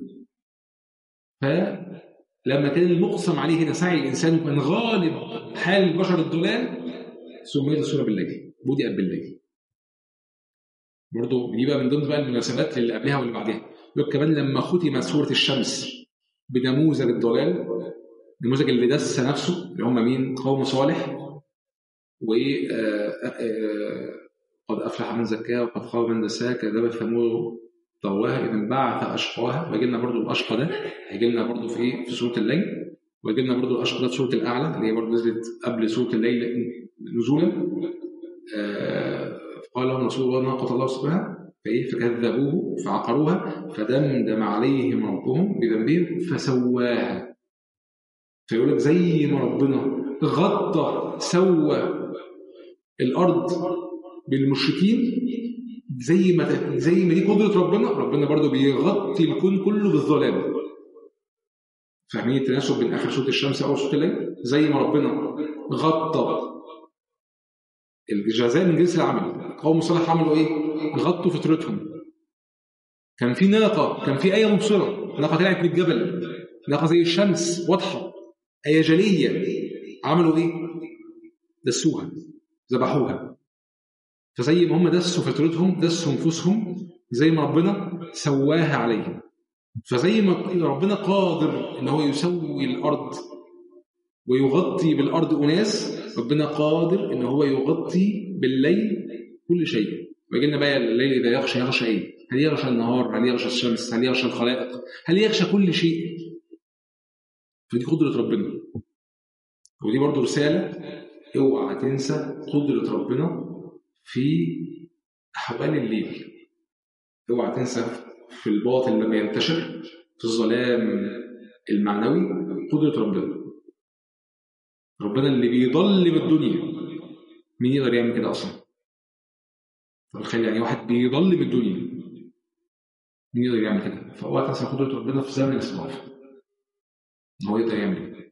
فلما كان المقسم عليه هنا سعي الانسان وكان غالب حال البشر الضلال سميت السوره بالليل بدأت بالليل برضه دي بقى من ضمن بقى المناسبات اللي قبلها واللي بعدها يقول كمان لما ختم سورة الشمس بنموذج الضلال النموذج اللي دس نفسه اللي هم مين؟ قوم صالح و آه، آه، قد افلح من زكاها وقد خاب من دساها كذبت ثمود طواها اذا بعث اشقاها ويجي لنا برضه الاشقى ده هيجي لنا برضه في ايه؟ في سوره الليل ويجي لنا برضه الاشقى ده في سوره الاعلى اللي هي برضه نزلت قبل سوره الليل نزولا آه، قال لهم رسول الله ناقة الله سبحانه فإيه فكذبوه فعقروها فدمدم عليهم ربهم بذنبهم فسواها فيقول لك زي ما ربنا غطى سوى الارض بالمشركين زي ما زي ما دي قدره ربنا ربنا برضو بيغطي الكون كله بالظلام فاهمين التناسب بين اخر صوت الشمس واول صوت الليل زي ما ربنا غطى الجزاء من جنس العمل قوم صالح عملوا ايه غطوا فطرتهم كان في ناقه كان في ايه مبصره ناقه طلعت من الجبل ناقه زي الشمس واضحه ايه جليه عملوا ايه دسوها ذبحوها فزي ما هم دسوا فطرتهم دسوا نفوسهم زي ما ربنا سواها عليهم فزي ما ربنا قادر ان هو يسوي الارض ويغطي بالارض اناس ربنا قادر ان هو يغطي بالليل كل شيء ويجي لنا بقى الليل اذا يغشى يغشى ايه؟ هل يغشى النهار؟ هل يغشى الشمس؟ هل يغشى الخلائق؟ هل يغشى كل شيء؟ فدي قدرة ربنا ودي برضو رسالة اوعى تنسى قدرة ربنا في أحوال الليل اوعى تنسى في الباطل لما ينتشر في الظلام المعنوي قدرة ربنا ربنا اللي بيضل بالدنيا مين يقدر يعمل كده أصلا؟ تخيل يعني واحد بيضل بالدنيا مين يقدر يعمل كده؟ فاوعى تنسى قدرة ربنا في زمن الإسراف إن هو يقدر يعمل كده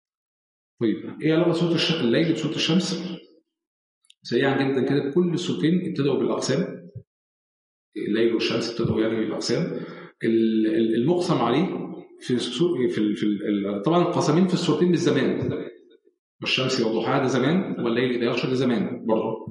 طيب ايه علاقه صوت الش... الليل بصوت الشمس؟ سريعا جدا كده كل الصوتين ابتدوا بالاقسام الليل والشمس ابتدوا يعني بالاقسام المقسم عليه في في في, في طبعا القسمين في الصورتين بالزمان والشمس وضحاها ده زمان والليل اذا يغشى ده زمان برضه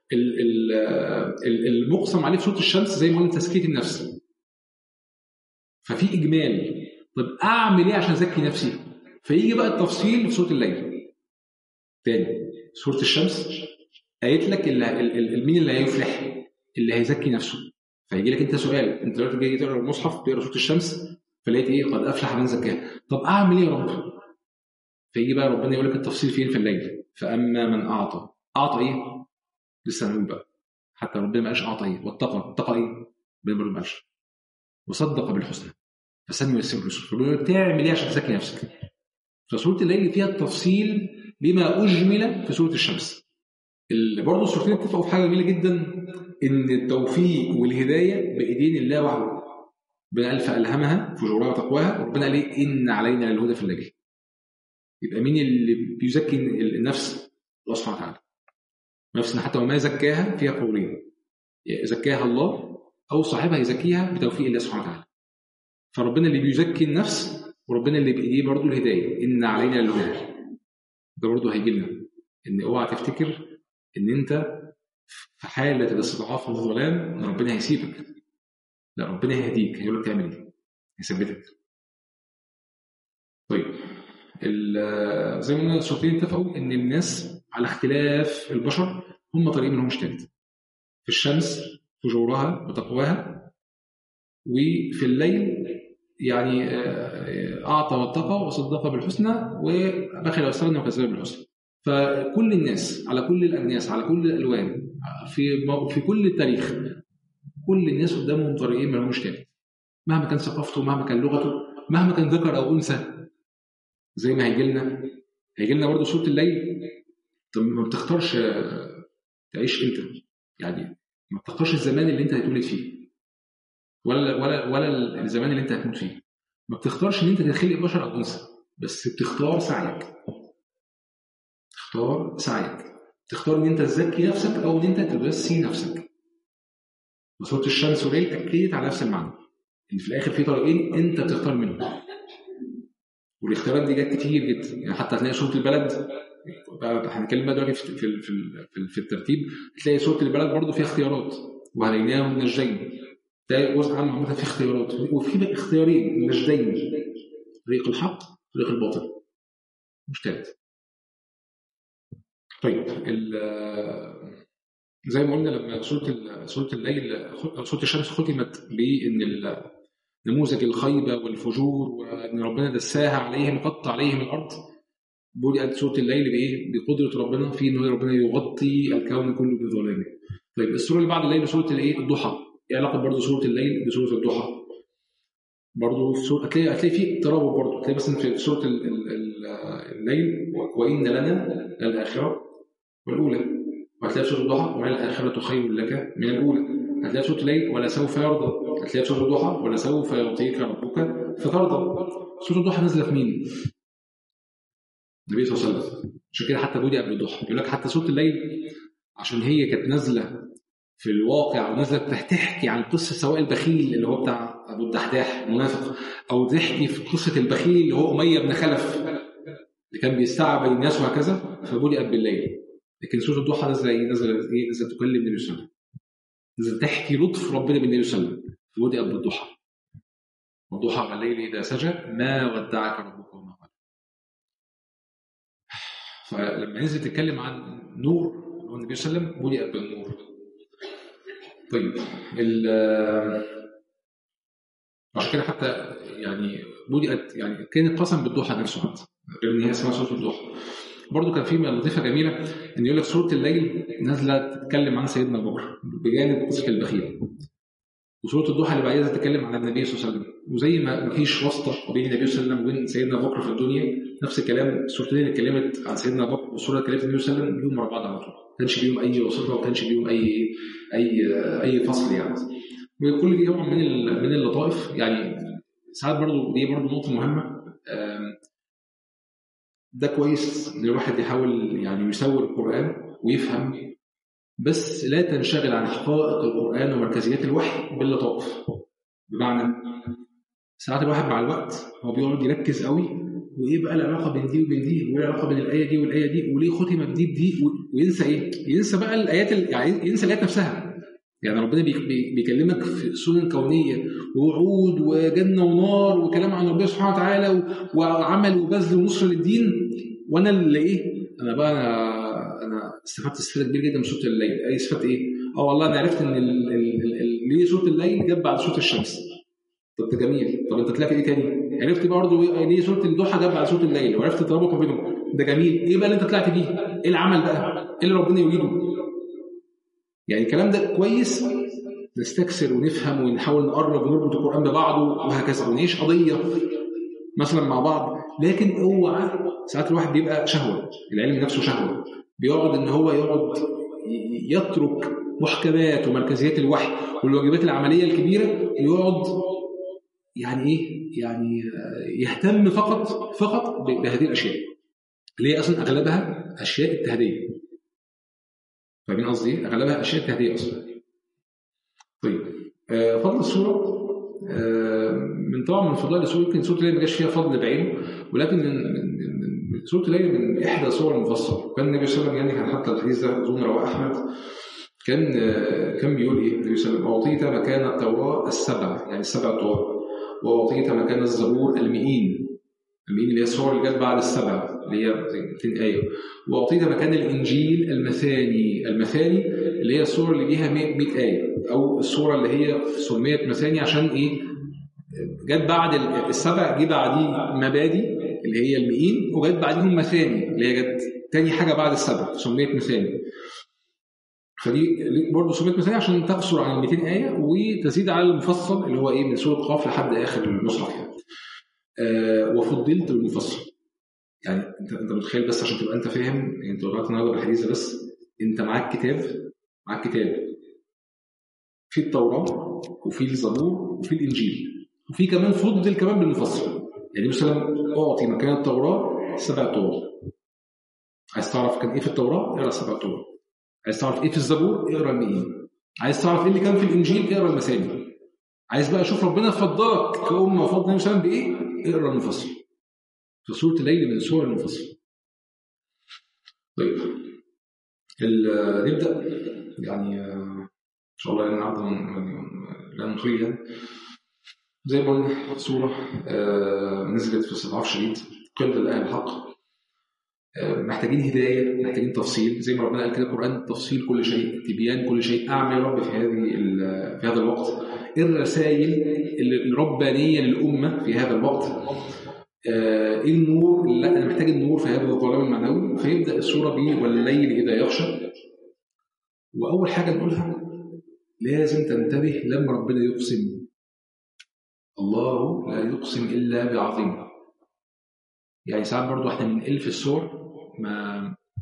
المقسم عليه في صوت الشمس زي ما قلنا تزكيه النفس ففي اجمال طب اعمل ايه عشان ازكي نفسي؟ فيجي بقى التفصيل في سوره الليل تاني سوره الشمس قالت لك اللي مين اللي هيفلح اللي هيزكي نفسه فيجي لك انت سؤال انت دلوقتي جاي تقرا المصحف تقرا سوره الشمس فلقيت ايه قد افلح من زكاها طب اعمل ايه يا رب فيجي بقى ربنا يقول لك التفصيل فين في الليل فاما من اعطى اعطى ايه لسه هنقول بقى حتى ربنا ما قالش اعطى ايه واتقى اتقى ايه ربنا ما قالش وصدق بالحسنى فسمي يسر الرسل ربنا تعمل ايه عشان تزكي نفسك فسوره الليل فيها التفصيل بما اجمل في سوره الشمس برضه السورتين اتفقوا في حاجه جميله جدا ان التوفيق والهدايه بايدين الله وحده ربنا قال فالهمها فجورها وتقواها وربنا قال ايه ان علينا للهدى في الليل يبقى مين اللي بيزكي النفس الله سبحانه وتعالى نفسنا حتى وما زكاها فيها قولين زكاها الله او صاحبها يزكيها بتوفيق الله سبحانه وتعالى فربنا اللي بيزكي النفس وربنا اللي بايديه برضه الهدايه ان علينا للهدى ده برضه هيجي لنا ان اوعى تفتكر ان انت في حاله الاستضعاف والظلام ان ربنا هيسيبك لا ربنا هيهديك هيقول لك تعمل ايه هيثبتك طيب زي ما قلنا الشرطين اتفقوا ان الناس على اختلاف البشر هم طريق منهم مش ثالث في الشمس فجورها وتقواها وفي الليل يعني اعطى واتقى وصدق بالحسنى وبخل واستغنى وكذب بالحسنى فكل الناس على كل الاجناس على كل الالوان في في كل التاريخ كل الناس قدامهم طريقين ما لهمش ثالث مهما كان ثقافته مهما كان لغته مهما كان ذكر او انثى زي ما هيجي لنا هيجي لنا برضه سوره الليل طب ما بتختارش تعيش امتى يعني ما بتختارش الزمان اللي انت هتولد فيه ولا ولا ولا الزمان اللي انت هتموت فيه ما بتختارش ان انت تخلق بشر او انثى بس بتختار سعيك تختار سعيك تختار ان انت تزكي نفسك او ان انت تبسي نفسك وصوره الشمس والليل اكدت على نفس المعنى ان في الاخر في طريقين انت بتختار منهم والاختيارات دي جت كتير جدا يعني حتى هتلاقي صوره البلد هنتكلم بقى دلوقتي في في في, في الترتيب هتلاقي صوره البلد برضه فيها اختيارات وهديناهم النجدين ده جزء عام عامه فيه اختيارات وفي اختيارين النجدين طريق الحق طريق الباطل مش ثالث طيب ال- زي ما قلنا لما سوره ال- سوره الليل سوره الشمس ختمت بان ال- نموذج الخيبه والفجور وان ربنا دساها عليهم قط عليهم الارض بدأت سوره الليل بايه؟ بقدره ربنا في ان ربنا يغطي الكون كله بظلامه. طيب السوره اللي بعد الليل سوره الايه؟ الضحى. ايه علاقه برضه سوره الليل بسوره الضحى؟ برضه في سورة هتلاقي هتلاقي في ترابط برضه هتلاقي مثلا في سوره ال- ال- ال- الليل وان لنا للاخره والاولى وهتلاقي في سوره الضحى وللاخره خير لك من الاولى هتلاقي في سوره الليل ولسوف يرضى هتلاقي في سوره الضحى ولسوف يعطيك ربك فترضى سوره الضحى نزلت في مين؟ النبي صلى الله عليه وسلم عشان كده حتى بودي قبل الضحى يقول لك حتى سوره الليل عشان هي كانت نازله في الواقع ونازله تحكي عن قصه سواء البخيل اللي هو بتاع ابو الدحداح المنافق او تحكي في قصه البخيل اللي هو اميه بن خلف اللي كان بيستعبد الناس وهكذا فبدأت بالليل لكن سوره الضحى نازله ايه؟ نازله ايه؟ نازله تكلم النبي صلى الله عليه وسلم نازله تحكي لطف ربنا بالنبي صلى الله عليه وسلم فبدأت بالضحى والضحى والليل اذا سجى ما ودعك ربك وما قلى فلما نزل تتكلم عن نور اللي هو النبي صلى الله عليه وسلم بدأت بالنور طيب ال- عشان كده حتى يعني بدأت يعني كانت قسم بالضحى نفسه حتى غير ان هي اسمها سوره الضحى برضه كان في لطيفه جميله ان يقول لك سوره الليل نازله تتكلم عن سيدنا ابو بكر بجانب قصه البخيل وسوره الضحى اللي بعدها تتكلم عن النبي صلى الله عليه وسلم وزي ما مفيش واسطه بين النبي صلى الله عليه وسلم وبين سيدنا ابو بكر في الدنيا نفس الكلام السورتين اللي اتكلمت عن سيدنا ابو بكر والسوره اللي اتكلمت عن النبي صلى الله عليه وسلم ليهم ورا بعض على طول ما كانش ليهم اي واسطه وما كانش ليهم اي اي اي فصل يعني وكل دي طبعا من ال- من اللطائف يعني ساعات برضو دي برضو نقطه مهمه آم، ده كويس ان الواحد يحاول يعني يسوي القران ويفهم بس لا تنشغل عن حقائق القران ومركزيات الوحي باللطائف بمعنى ساعات الواحد مع الوقت هو بيقعد يركز قوي وايه بقى العلاقه بين دي وبين دي وايه العلاقه بين الايه دي والايه دي وليه ختمت دي بدي و- وينسى ايه؟ ينسى بقى الايات ال- يعني ينسى الايات نفسها يعني ربنا بي- بي- بيكلمك في سنن كونيه ووعود وجنه ونار وكلام عن ربنا سبحانه وتعالى و- وعمل وبذل ونصر للدين وانا اللي ايه؟ انا بقى انا, أنا استفدت استفاده كبيره جدا من سوره الليل، اي استفدت ايه؟ اه والله انا عرفت ان ال- ال- ال- ال- ليه سوره الليل جت بعد سوره الشمس. طب ده جميل، طب انت تلاقي ايه تاني؟ عرفت برضه إيه- ليه سوره الضحى جت بعد سوره الليل وعرفت الترابط ما بينهم، ده جميل، ايه بقى اللي انت طلعت بيه؟ ايه العمل بقى؟ ايه اللي ربنا يريده؟ يعني الكلام ده كويس نستكثر ونفهم ونحاول نقرب ونربط القرآن ببعضه وهكذا ونعيش قضية مثلا مع بعض لكن اوعى ساعات الواحد بيبقى شهوة العلم نفسه شهوة بيقعد ان هو يقعد ي- يترك محكمات ومركزيات الوحي والواجبات العملية الكبيرة ويقعد يعني ايه يعني آه، يهتم فقط فقط ب- بهذه الاشياء اللي هي اصلا اغلبها اشياء التهديه فاهمين قصدي ايه؟ اغلبها اشياء تهديه اصلا طيب آه، فضل السوره آه، من طبعا من فضائل السوره يمكن سوره الليل ما جاش فيها فضل بعينه ولكن من من من- من سوره الليل من احدى سور المفصل وكان النبي صلى الله عليه وسلم يعني كان حتى الحديث ده اظن رواه احمد كان آه، كان بيقول ايه النبي صلى الله عليه وسلم اعطيت مكان التوراه السبع يعني السبع التوراه واعطيت مكان الزبور المئين المئين اللي هي السور اللي جت بعد السبع اللي هي زي 200 ايه واعطيت مكان الانجيل المثاني المثاني اللي هي السوره اللي ليها 100 100 ايه او السوره اللي هي سميت مثاني عشان ايه جت بعد ال- السبع جه بعديه مبادي اللي هي المئين وجت بعديهم مثاني اللي هي جت تاني حاجه بعد السبع سميت مثاني فدي برضه سميت مثاني عشان تقصر عن ال 200 ايه وتزيد على المفصل اللي هو ايه من سوره قاف لحد اخر المصحف يعني. آه وفضلت بالمفصل يعني انت انت متخيل بس عشان تبقى انت فاهم يعني انت طلعت النهارده بالحديث ده بس انت معاك كتاب معاك كتاب في التوراه وفي الزبور وفي الانجيل وفي كمان فضل كمان بالمفصل يعني مثلا اعطي مكان التوراه سبع طور عايز تعرف كان ايه في التوراه اقرا سبع طور عايز تعرف ايه في الزبور اقرا المئين عايز تعرف ايه اللي كان في الانجيل اقرا المثاني عايز بقى اشوف ربنا فضلك كأمة وفضل النبي صلى الله عليه وسلم بايه اقرا المفصل في سورة الليل من سور المفصل طيب ال- نبدأ يعني آه، إن شاء الله يعني النهارده من- من- لا نطيل يعني زي ما قلنا سورة آه، نزلت في استضعاف شديد قلة الآية الحق آه، محتاجين هدايه محتاجين تفصيل زي ما ربنا قال كده القران تفصيل كل شيء تبيان كل شيء اعمل يا رب في هذه ال- في هذا الوقت الرسائل الربانيه للامه في هذا الوقت آه، ايه النور لا انا محتاج النور في هذا الظلام المعنوي فيبدا السوره ب والليل اذا يغشى واول حاجه نقولها لازم تنتبه لما ربنا يقسم الله لا يقسم الا بعظيم يعني ساعات برضو احنا بنقل في الصور ما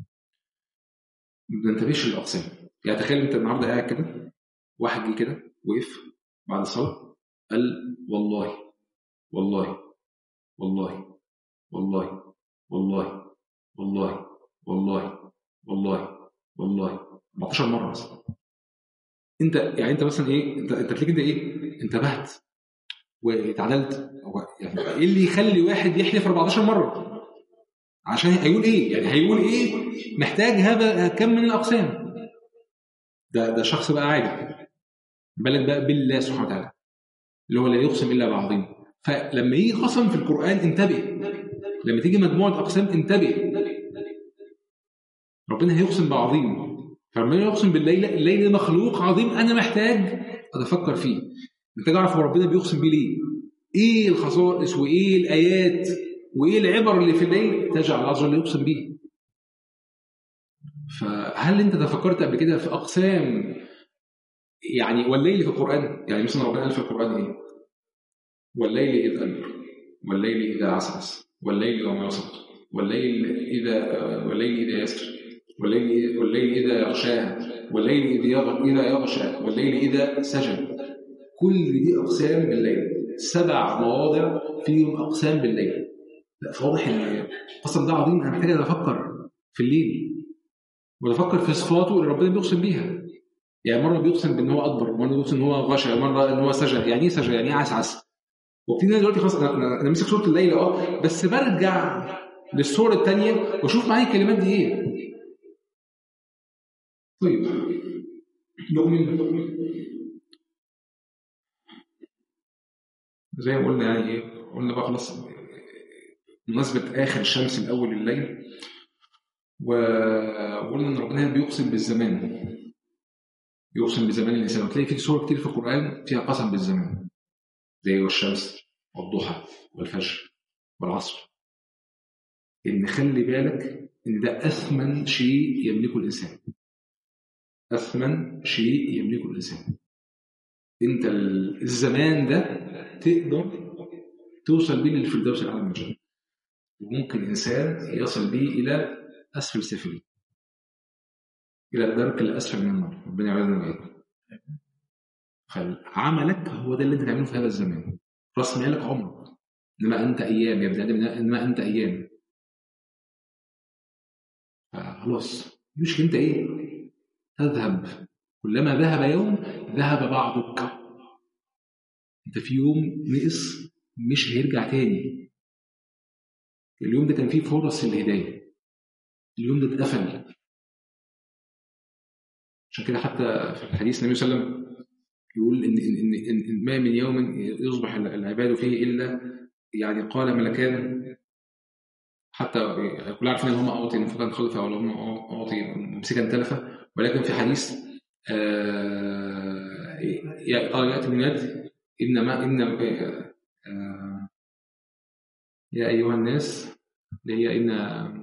ما بننتبهش للاقسام يعني تخيل انت النهارده قاعد كده واحد جه كده وقف بعد الصلاه قال والله والله والله والله والله والله والله والله والله 14 مره مثلا انت يعني انت مثلا ايه انت انت تلاقيك انت ايه انتبهت واتعدلت هو يعني ايه اللي يخلي واحد يحلف 14 مره عشان هيقول ايه يعني هيقول ايه محتاج هذا كم من الاقسام ده ده شخص بقى عادي بالك بقى بالله سبحانه وتعالى اللي هو لا يقسم الا بعظيم فلما يجي قسم في القران انتبه لما تيجي مجموعه اقسام انتبه ربنا هيقسم بعظيم فربنا يقسم بالليل الليل ده مخلوق عظيم انا محتاج اتفكر فيه محتاج اعرف هو ربنا بيقسم بيه ليه ايه الخصائص وايه الايات وايه العبر اللي في الليل تجعل الله عز وجل يقسم بيه فهل انت تفكرت قبل كده في اقسام يعني والليل في القران يعني مثلا ربنا قال في القران ايه والليل اذ ادبر والليل اذا عسعس والليل وما وسط والليل اذا والليل اذا يسر والليل والليل اذا يغشاها والليل اذا يغ- اذا يغشى والليل اذا سجى كل دي اقسام بالليل سبع مواضع فيهم اقسام بالليل لا فواضح ان القسم ده عظيم انا محتاج اتفكر في الليل واتفكر في صفاته اللي ربنا بيقسم بيها يعني مره بيقسم بان هو اكبر مره بيقسم ان هو غشى مره ان هو سجى يعني ايه سجى يعني ايه عسعس وابتدي انا دلوقتي خلاص انا انا أنا ماسك سوره الليل اه بس برجع للصور الثانيه واشوف معايا الكلمات دي ايه طيب نؤمن زي ما قلنا يعني ايه قلنا بقى خلاص بمناسبة آخر الشمس الأول الليل وقلنا إن ربنا بيقسم بالزمان يقسم بزمان الإنسان وتلاقي في صور كتير في القرآن فيها قسم بالزمان زي والشمس والضحى والفجر والعصر إن خلي بالك إن ده أثمن شيء يملكه الإنسان أثمن شيء يملكه الإنسان أنت الزمان ده تقدر توصل بيه للفردوس الأعلى من الجنة وممكن إنسان يصل به إلى أسفل سفلين إلى الدرك الأسفل من النار ربنا يعيذنا وإياكم فعملك هو ده اللي أنت تعمله في هذا الزمان رأس مالك عمرك إنما أنت أيام يا ابن آدم إنما أنت أيام خلاص مش أنت إيه تذهب كلما ذهب يوم ذهب بعضك أنت في يوم نقص مش هيرجع تاني اليوم ده كان فيه فرص الهداية اليوم ده اتقفل عشان كده حتى في الحديث النبي صلى الله عليه وسلم يقول إن, إن, إن, إن ما من يوم يصبح العباد فيه إلا يعني قال ملكان حتى كلنا عارفين ان هم اعطي نفقا خلفا ولا هم اعطي ممسكا تلفا ولكن في حديث آه ياتي من يد انما ان آه يا ايها الناس اللي هي ان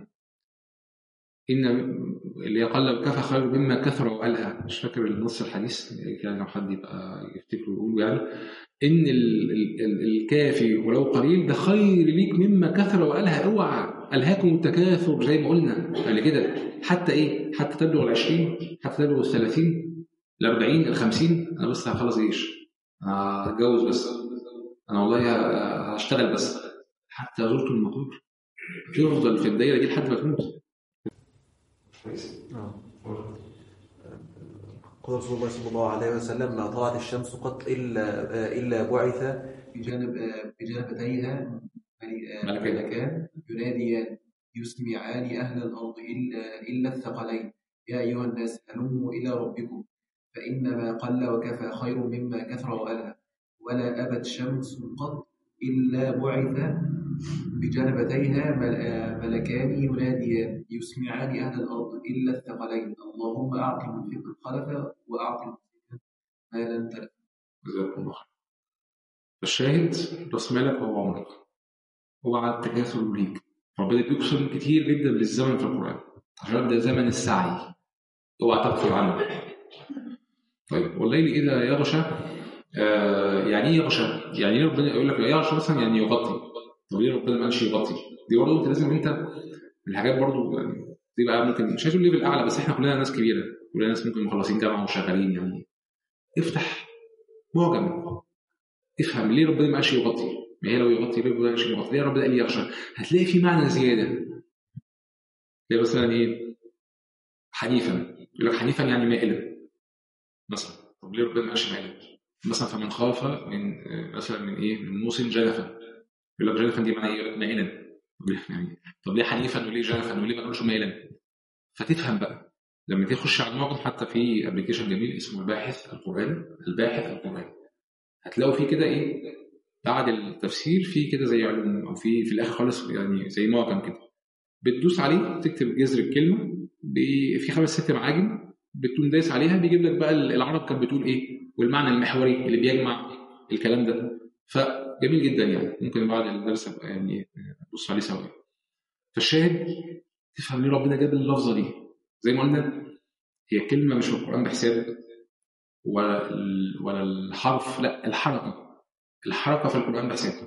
ان اللي قل كفى خير مما كثر والهى مش فاكر النص الحديث يعني لو حد يبقى يفتكر ويقوله يعني ان ال ال ال الكافي ولو قليل ده خير ليك مما كثر والهى اوعى الهاكم التكاثر زي ما قلنا قبل كده حتى ايه حتى تبلغ العشرين حتى تبلغ الثلاثين الأربعين الخمسين أنا بس هخلص جيش هتجوز بس أنا والله هشتغل بس حتى زرت المقبور تفضل في الدايرة دي لحد ما تموت قال رسول الله صلى الله عليه وسلم ما طلعت الشمس قط إلا إلا بعث بجانب بجانبتيها ملكان يناديان يسمعان أهل الأرض إلا إلا الثقلين يا أيها الناس هلموا إلى ربكم فإنما قل وكفى خير مما كثر وألهى ولا أبت شمس قط إلا بعث بجانبتيها مل- آه، ملكان يناديان يسمعان أهل الأرض إلا الثقلين اللهم أعط المنفق الخلف وأعط المسلم مالا تلف جزاكم الله خير فالشاهد راس مالك هو عمرك هو على التكاثر ليك ربنا بيقسم كتير جدا بالزمن في القرآن عشان ده زمن السعي اوعى تغفل عنه طيب والليل إذا يغشى آه يعني ايه يغشى؟ يعني ايه ربنا يقول لك يغشى مثلا يعني يغطي طب ليه ربنا ما قالش يغطي؟ دي برضه انت لازم انت من الحاجات برضه يعني دي بقى ممكن مش هتقول ليفل اعلى بس احنا كلنا ناس كبيره كلنا ناس ممكن مخلصين جامعه وشغالين يعني افتح معجم افهم ليه ربنا ما قالش يغطي؟ ما هي لو يغطي ليه ربنا ما قالش يغطي؟ ليه ربنا قال يغشى؟ هتلاقي في معنى زياده زي مثلا ايه؟ حنيفا يقول لك حنيفا يعني مائلا مثلا طب ليه ربنا ما قالش مائلا؟ مثلا فمن خاف من آه، مثلا من ايه؟ من موسى جنفا يقول لك جنفا دي معناها ايه؟ مائلا طب ليه يعني طب ليه حنيفا وليه جنفا وليه ما قالوش مائلا؟ فتفهم بقى لما تخش على المعجم حتى في ابلكيشن جميل اسمه الباحث القرآني الباحث القرآني هتلاقوا فيه كده ايه بعد التفسير في كده زي علوم او في في الاخر خالص يعني زي معجم كده بتدوس عليه تكتب جذر الكلمه بي- في خمس ست معاجم بتقوم دايس عليها بيجيب لك بقى العرب كانت بتقول ايه والمعنى المحوري اللي بيجمع الكلام ده فجميل جدا يعني ممكن بعد الدرس ابقى يعني نبص عليه سوا فالشاهد تفهم ليه ربنا جاب اللفظه دي زي ما قلنا هي كلمه مش في القران بحساب ولا ال- ولا الحرف لا الحركه الحركه في القران بحساب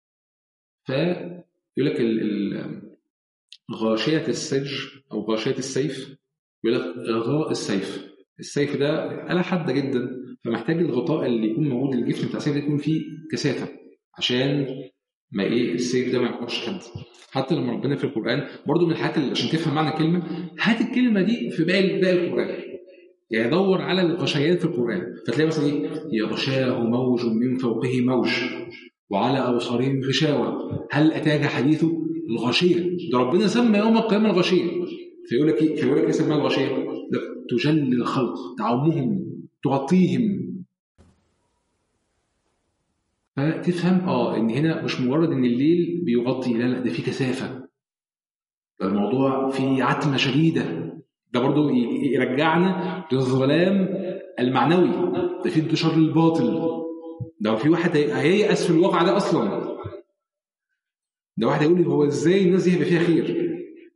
فيقول لك ال- ال- غاشيه السج او غاشيه السيف يقول لك غطاء السيف السيف ده آلة حادة جدا فمحتاج الغطاء اللي يكون موجود الجفن بتاع السيف ده يكون فيه كثافة عشان ما ايه السيف ده ما يعورش حد حتى لما ربنا في القرآن برضو من الحاجات اللي عشان تفهم معنى الكلمة هات الكلمة دي في باقي باقي القرآن يعني دور على الغشيات في القرآن فتلاقي مثلا ايه يغشاه موج من فوقه موج وعلى أبصارهم غشاوة هل أتاك حديث الغاشية ده ربنا سمى يوم القيامة الغاشية فيقول لك ايه فيقول لك ايه سماها الغاشية ده تجلي الخلق تعمهم تغطيهم فتفهم اه ان هنا مش مجرد ان الليل بيغطي لا لا ده في كثافه ده الموضوع فيه عتمه شديده ده برضو ي- يرجعنا للظلام المعنوي ده في انتشار للباطل ده في واحد هي- هييأس في الواقع ده اصلا ده واحد هيقول هو ازاي الناس دي هيبقى فيها خير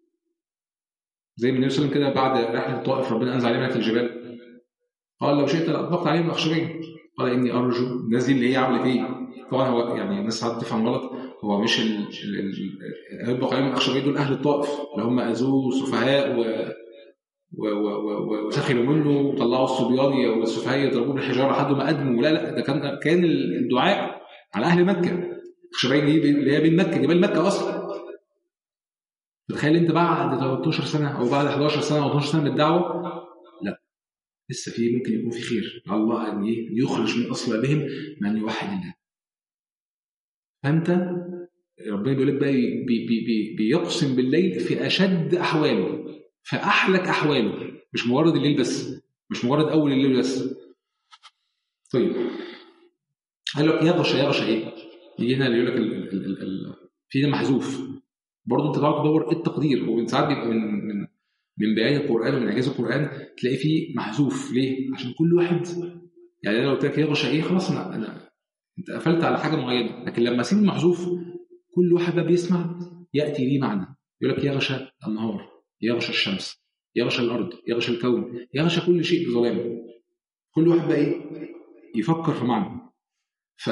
زي ما النبي صلى الله عليه وسلم كده بعد رحله الطائف ربنا انزل عليه ملك الجبال قال لو شئت لاطبقت عليهم الاخشبين قال اني ارجو الناس دي اللي هي عملت ايه؟ طبعا هو يعني الناس ساعات تفهم غلط هو مش ال ال- ال- هيطبق عليهم الاخشبين دول اهل الطائف اللي هم اذوه سفهاء و و- و- و- وسخروا منه وطلعوا الصبيان والسفهاء يضربوه بالحجاره لحد ما ادموا لا لا ده كان كان الدعاء على اهل مكه اخشبين دي اللي هي بين مكه جبال مكه اصلا تخيل انت بعد 13 سنه او بعد 11 سنه او 12 سنه من الدعوه لا لسه في ممكن يكون في خير على الله ان ايه يخرج من اصلابهم من يوحد الله فانت ربنا بيقول لك بقى بي بي بي بيقسم بالليل في اشد احواله في احلك احواله مش مجرد الليل بس مش مجرد اول الليل بس طيب قال لك يغشى يغشى ايه؟ يجي هنا اللي يقول لك ال- ال- ال- ال- في ده محذوف برضه انت تعرف تدور ايه التقدير هو ساعات بيبقى من من من بيان القران ومن اعجاز القران تلاقي فيه محذوف ليه؟ عشان كل واحد يعني انا لو قلت لك يغشى ايه خلاص انا انا انت قفلت على حاجه معينه لكن لما اسيب المحذوف كل واحد بقى بيسمع ياتي ليه معنى يقول لك يغشى النهار يغشى الشمس يغشى الارض يغشى الكون يغشى كل شيء بظلامه كل واحد بقى ايه يفكر في معنى ف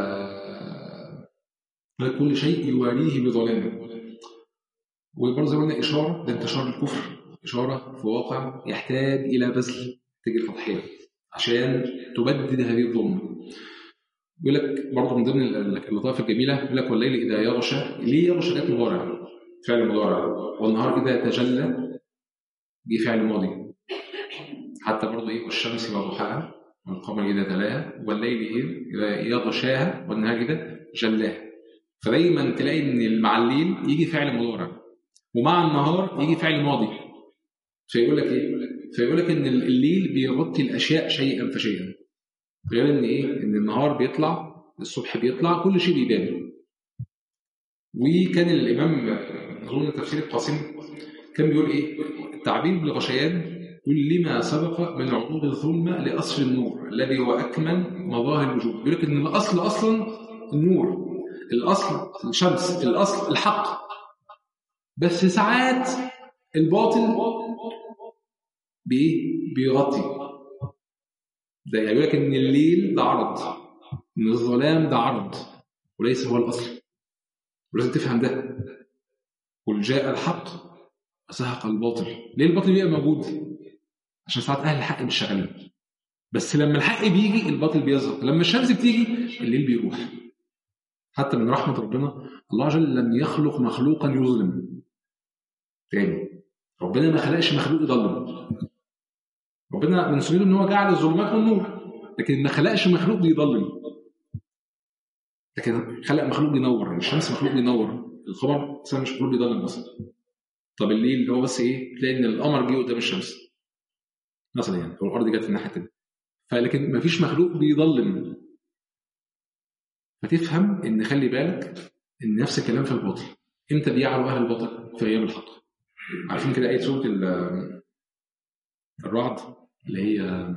كل شيء يواريه بظلامه وبرضه زي ما قلنا اشاره لانتشار الكفر اشاره في واقع يحتاج الى بذل تجي التضحيه عشان تبدد هذه الظلمه يقول لك برضه من ضمن اللطائف الجميله يقول لك والليل اذا يغشى ليه يغشى جت مضارع فعل مضارع والنهار اذا تجلى جه فعل ماضي حتى برضه ايه والشمس وضحاها والقمر اذا تلاها والليل اذا يغشاها والنهار اذا جلاها فدايما تلاقي ان مع الليل يجي فعل مضارع ومع النهار يجي فعل ماضي فيقول لك ايه؟ فيقول لك ان الليل بيغطي الاشياء شيئا فشيئا غير ان ايه؟ ان النهار بيطلع الصبح بيطلع كل شيء بيبان وكان الامام آه، اظن تفسير القاسم كان بيقول ايه التعبير بالغشيان يقول لما سبق من عروض الظلمه لاصل النور الذي هو اكمل مظاهر الوجود بيقول لك ان الاصل اصلا النور الاصل الشمس الاصل الحق بس ساعات الباطل بايه بيغطي ده يعني يقول لك ان الليل ده عرض ان الظلام ده عرض وليس هو الاصل ولازم تفهم ده قل جاء الحق وزهق الباطل ليه الباطل بيبقى موجود عشان ساعات اهل الحق مش شغالين بس لما الحق بيجي الباطل بيظهر لما الشمس بتيجي الليل بيروح حتى من رحمة ربنا الله عز وجل لم يخلق مخلوقا يظلم تاني ربنا ما خلقش مخلوق يضلم ربنا من سنته ان هو جعل الظلمات والنور لكن ما خلقش مخلوق بيضلم لكن خلق مخلوق بينور الشمس مخلوق بينور القمر اصلا مش مخلوق بيضلم اصلا طب الليل اللي هو بس ايه تلاقي ان القمر جه قدام الشمس مثلا يعني او الارض جت في الناحيه الثانيه فلكن ما فيش مخلوق بيضلم فتفهم ان خلي بالك ان نفس الكلام في الباطل امتى بيعلو اهل الباطل في ايام الحق عارفين كده ايه سوره ال- الرعد اللي هي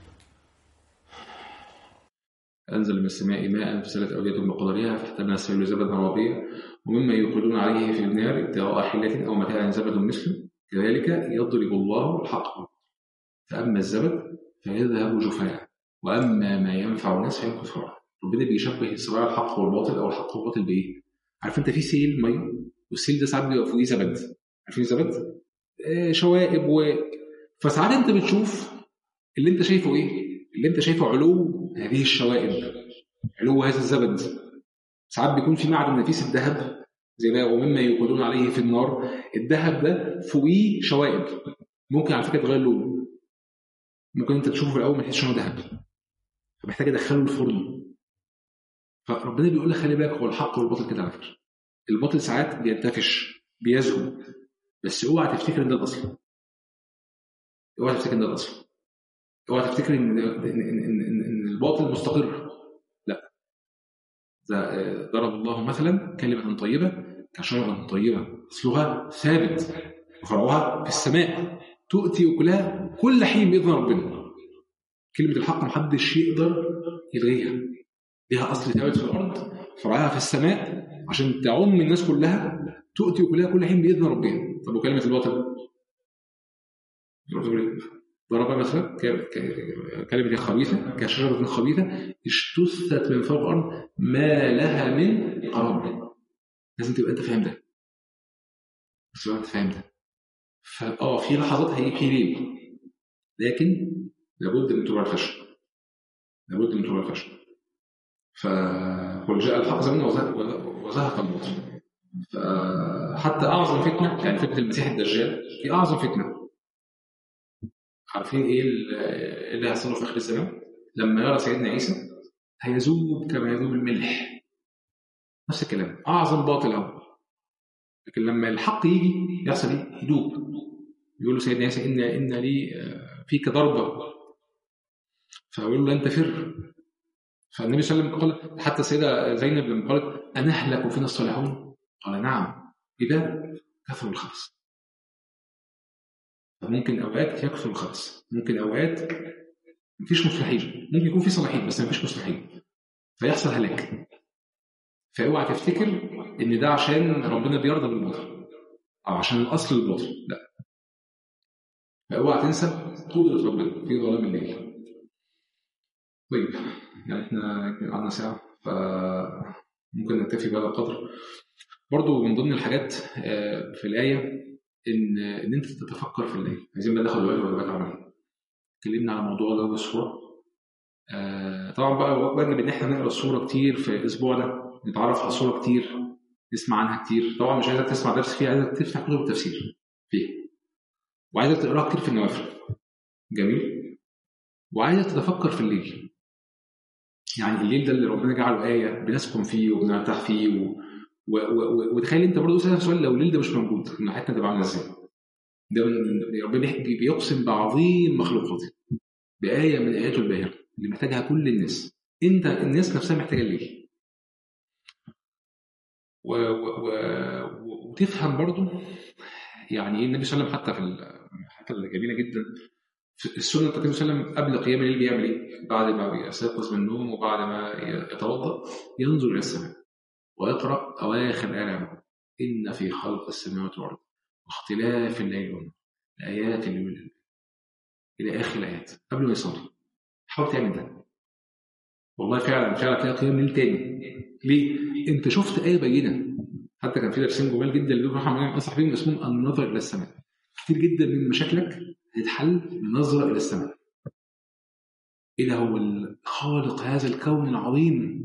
أنزل من السماء ماء فسالت أودية بقدرها فاحتمل السيل زبدا رابيا ومما يوقدون عليه في النار ابتغاء حلة أو متاع زبد مثله كذلك يضرب الله الحق فأما الزبد فيذهب جفاء وأما ما ينفع الناس فيمكث في الأرض ربنا بيشبه صراع الحق والباطل أو الحق والباطل بإيه؟ عارف أنت في سيل مية والسيل ده ساعات بيبقى فوقيه زبد عارفين الزبد؟ آه شوائب و فساعات أنت بتشوف اللي أنت شايفه إيه؟ اللي أنت شايفه علو هذه الشوائب علو هذا الزبد ساعات بيكون في معدن نفيس الذهب زي ما ومما يوقدون عليه في النار الذهب ده فوقيه شوائب ممكن على فكره تغير لونه ممكن انت تشوفه في الاول ما تحسش انه ذهب فمحتاج ادخله الفرن فربنا بيقول لك خلي بالك هو الحق والباطل كده على فكره الباطل ساعات بينتفش بيزهو بس اوعى تفتكر ان ده الاصل اوعى تفتكر ان ده الاصل اوعى تفتكر ان ان ان, إن, إن الباطل مستقر لا ده ضرب الله مثلا كلمة طيبة كشجرة طيبة أصلها ثابت وفرعها في السماء تؤتي أكلها كل حين بإذن ربنا كلمة الحق محدش يقدر يلغيها ليها أصل ثابت في الأرض فرعها في السماء عشان تعم الناس كلها تؤتي أكلها كل حين بإذن ربنا طب وكلمة الباطل ضرب مثلا كلمة خبيثة كشجرة خبيثة اجتثت من فوق الأرض ما لها من قرار لازم تبقى أنت فاهم ده بس أنت فاهم ده فأه في لحظات هيجي في ليل لكن لابد من طلوع الفشل لابد من طلوع الفشل فقل جاء الحق زمن وزهق الباطل فحتى أعظم فتنة يعني فتنة المسيح الدجال هي أعظم فتنة عارفين ايه اللي هيحصل في اخر الزمان؟ لما يرى سيدنا عيسى هيذوب كما يذوب الملح. نفس الكلام، اعظم باطل اهو. لكن لما الحق يجي يحصل ايه؟ يدوب. يقول له سيدنا عيسى ان ان لي فيك ضربه. فيقول له لن تفر. فالنبي صلى الله عليه وسلم قال حتى السيده زينب لما قالت انهلك وفينا الصالحون؟ قال نعم اذا كثروا الخبث. ممكن اوقات يكثر الخبث ممكن اوقات مفيش مصلحين ممكن يكون في صالحين بس مفيش مصلحين فيحصل هلاك فاوعى تفتكر ان ده عشان ربنا بيرضى بالباطل او عشان الاصل الباطل لا فاوعى تنسى قدره ربنا في ظلام الليل طيب يعني احنا قعدنا ساعه فممكن نكتفي بهذا القدر برضو من ضمن الحاجات في الايه ان ان انت تتفكر في الليل عايزين بقى ناخد الواجب والواجبات عمليه اتكلمنا على موضوع جو الصوره آه طبعا بقى واجب ان احنا نقرا الصوره كتير في الاسبوع ده نتعرف على الصوره كتير نسمع عنها كتير طبعا مش عايزك تسمع درس فيها عايزك تفتح كتب التفسير فيها وعايزك تقراها كتير في النوافل جميل وعايزك تتفكر في الليل يعني الليل ده اللي ربنا جعله آية بنسكن فيه وبنرتاح فيه و... وتخيل انت برضه سألت سؤال لو الليل ده مش موجود كنا حياتنا تبقى عامله ازاي؟ ده ربنا بيقسم بعظيم مخلوقاته بآية من آياته الباهرة اللي محتاجها كل الناس انت الناس نفسها محتاجه الليل و... و... و... وتفهم برضو يعني ايه النبي صلى الله عليه وسلم حتى في الحاجه الجميله جدا السنه بتاعت النبي صلى الله عليه وسلم قبل قيام الليل بيعمل ايه؟ بعد ما يستيقظ من النوم وبعد ما يتوضا ينظر الى السماء ويقرا اواخر ايه عمران ان في خلق السماوات والارض واختلاف الليل والنهار لايات لأولي الى اخر الايات قبل ما يصلي حاول تعمل ده والله فعلا فعلا تلاقي قيام ليل تاني ليه؟ انت شفت ايه بينه حتى كان في درسين جمال جدا اللي الرحمن انصح بيهم اسمهم النظر الى السماء كتير جدا من مشاكلك هتتحل بنظره الى السماء ايه ده هو خالق هذا الكون العظيم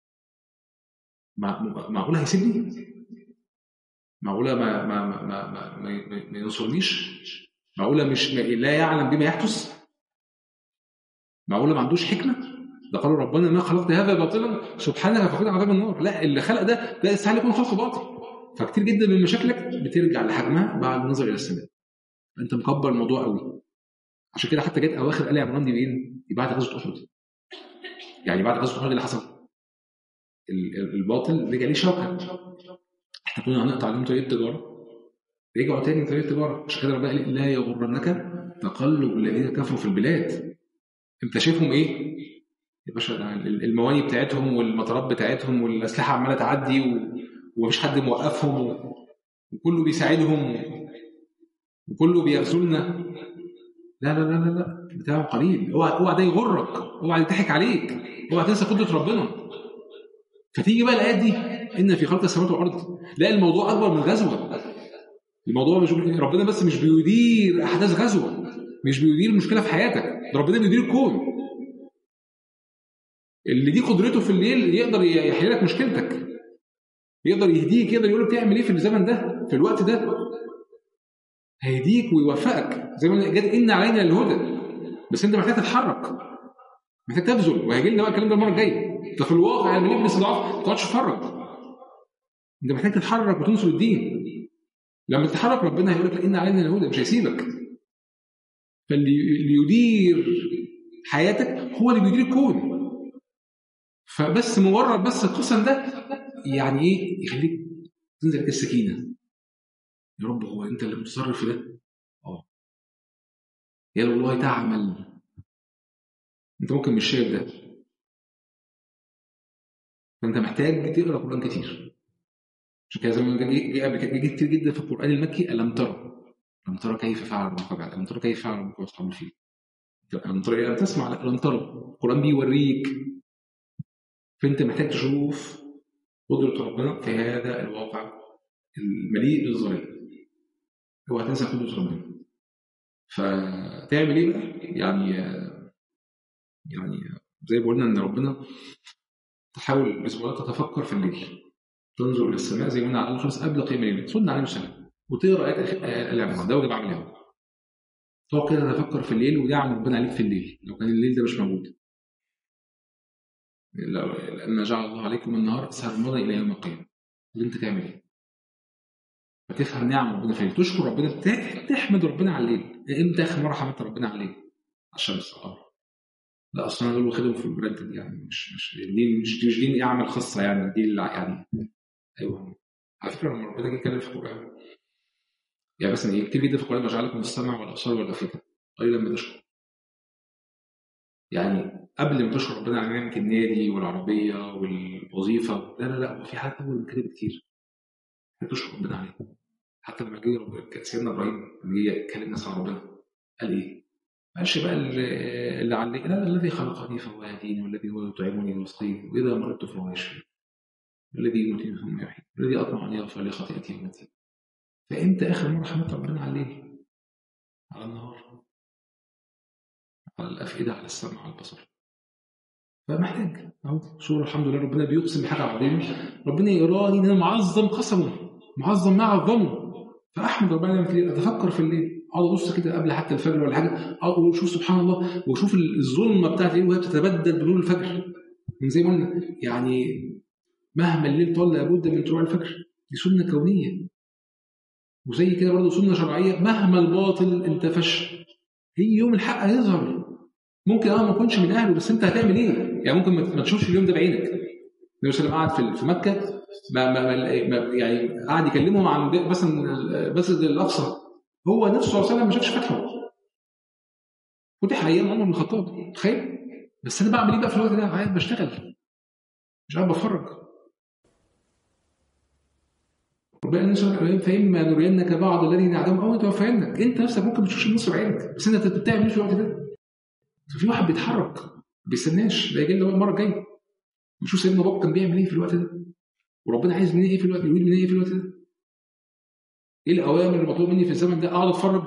معقوله هيسيبني؟ معقوله ما ما ما ما, ما, ما, ما ينصرنيش؟ معقوله مش لا يعلم بما يحدث؟ معقوله ما عندوش حكمه؟ ده قالوا ربنا ما خلقت هذا باطلا سبحانك فقنا عذاب النار لا اللي خلق ده ده يستحيل يكون خلق باطل فكتير جدا من مشاكلك بترجع لحجمها بعد النظر الى السماء انت مكبر الموضوع قوي عشان كده حتى جت اواخر ال عمران دي فين؟ دي بعد غزوه احد يعني بعد غزوه احد اللي حصل الباطل رجع ليه شوكه احنا كنا هنقطع عليهم طريق التجاره رجعوا تاني طريق التجاره عشان كده ربنا قال لا يغرنك تقلب الذين كفروا في البلاد انت شايفهم ايه؟ يا باشا المواني بتاعتهم والمطارات بتاعتهم والاسلحه عماله تعدي ومفيش حد موقفهم وكله بيساعدهم وكله بيغزلنا لا لا لا لا لا بتاعهم قليل اوعى اوعى ده يغرك اوعى يضحك عليك اوعى تنسى قدره ربنا فتيجي بقى الايات دي ان في خلق السماوات والارض لا الموضوع اكبر من غزوه الموضوع مش ربنا بس مش بيدير احداث غزوه مش بيدير مشكله في حياتك ده ربنا بيدير الكون اللي دي قدرته في الليل يقدر يحل لك مشكلتك يقدر يهديك يقدر يقول لك تعمل ايه في الزمن ده في الوقت ده هيهديك ويوفقك زي ما جت ان علينا الهدى بس انت محتاج تتحرك محتاج تبذل وهيجي لنا بقى الكلام ده المره الجايه انت في الواقع لما نبني استضعاف ما تقعدش تتفرج انت محتاج تتحرك وتنصر الدين لما تتحرك ربنا هيقول لك ان علينا الهدى مش هيسيبك فاللي يدير حياتك هو اللي بيدير الكون فبس مجرد بس القسم ده يعني ايه يخليك تنزل السكينه يا رب هو انت اللي متصرف في ده اه يا والله تعمل انت ممكن مش شايف ده فانت محتاج تقرا قران كتير عشان كده زي ما جه قبل كده كتير جدا في القران المكي الم ترى لم ترى كيف فعل ربك بعد لم ترى كيف فعل ربك واصحاب الفيل لم ترى لم تسمع لم ترى القران بيوريك فانت محتاج تشوف قدره ربنا في هذا الواقع المليء بالظلام اوعى تنسى قدره ربنا فتعمل ايه بقى؟ يعني يعني زي ما قلنا ان ربنا تحاول بسم تتفكر في الليل تنظر الى السماء زي ما قلنا على الخمس قبل قيام الليل سنة عليه السلام وتقرا ايات العمران ده واجب عملها تقعد كده تفكر في الليل ودعم ربنا عليك في الليل لو كان الليل ده مش موجود لأن جعل الله عليكم النهار سرمدا إلى يوم القيامة اللي أنت تعمل إيه؟ فتفهم نعم ربنا فيك تشكر ربنا تحمد ربنا على الليل امتى اخر مره حمدت ربنا على الليل على الشمس اه لا اصلا انا دول واخدهم في البراند يعني مش مش دي مش مش دي اعمال خاصه يعني دي يعني ايوه على فكره لما ربنا جه يتكلم في القران يعني مثلا ايه كتير جدا في القران وجعلكم السمع والابصار والافئده قليلا ما تشكر يعني قبل ما تشكر ربنا على نعمه النادي والعربيه والوظيفه لا لا لا هو في حاجات اول من كده بكتير تشكر ربنا عليه حتى لما جه سيدنا ابراهيم لما جه يتكلم الناس عن ربنا قال ايه؟ ما قالش بقى اللي علي لا الذي خلقني فهو يهديني والذي هو يطعمني ويسقيني واذا مرضت فهو يشفي الذي يميتني ثم يحيي الذي اطمع ان يغفر لي خطيئتي يوم الدين فانت اخر مره حمدت ربنا على الليل على النهار على الافئده على السمع على البصر فمحتاج اهو شو الحمد لله ربنا بيقسم بحاجه عظيمه ربنا يراني ان انا معظم قسمه معظم ما عظمه فاحمد ربنا في الليل اتفكر في الليل اقعد ابص كده قبل حتى الفجر ولا حاجه اقعد واشوف سبحان الله واشوف الظلمه بتاعت الليل وهي بتتبدل بنور الفجر من زي ما قلنا يعني مهما الليل طال لابد من طلوع الفجر دي سنه كونيه وزي كده برضه سنه شرعيه مهما الباطل انتفش هي يوم الحق هيظهر ممكن اه ما تكونش من اهله بس انت هتعمل ايه؟ يعني ممكن ما تشوفش اليوم ده بعينك النبي صلى الله عليه وسلم قعد في مكه ما, ما, ما ما- يعني قعد يكلمهم عن ب- مثلا المسجد الاقصى هو نفسه صلى الله عليه وسلم ما شافش فتحه ودي حقيقه عمر بن الخطاب تخيل بس انا بعمل ايه بقى في الوقت ده؟ قاعد بشتغل مش قاعد بتفرج ربنا نسأل الكريم فإما نرينك بعض الذي نعلم أو نتوفينك أنت نفسك ممكن ما تشوفش النصر بعينك بس أنت بتعمل إيه في الوقت ده؟ ففي واحد بيتحرك ما بيستناش ده يجي له المرة الجاية نشوف سيدنا ابو بكر كان بيعمل ايه في الوقت ده وربنا عايز مني ايه في الوقت يريد مني ايه في الوقت ده ايه الاوامر المطلوب مني في الزمن ده اقعد اتفرج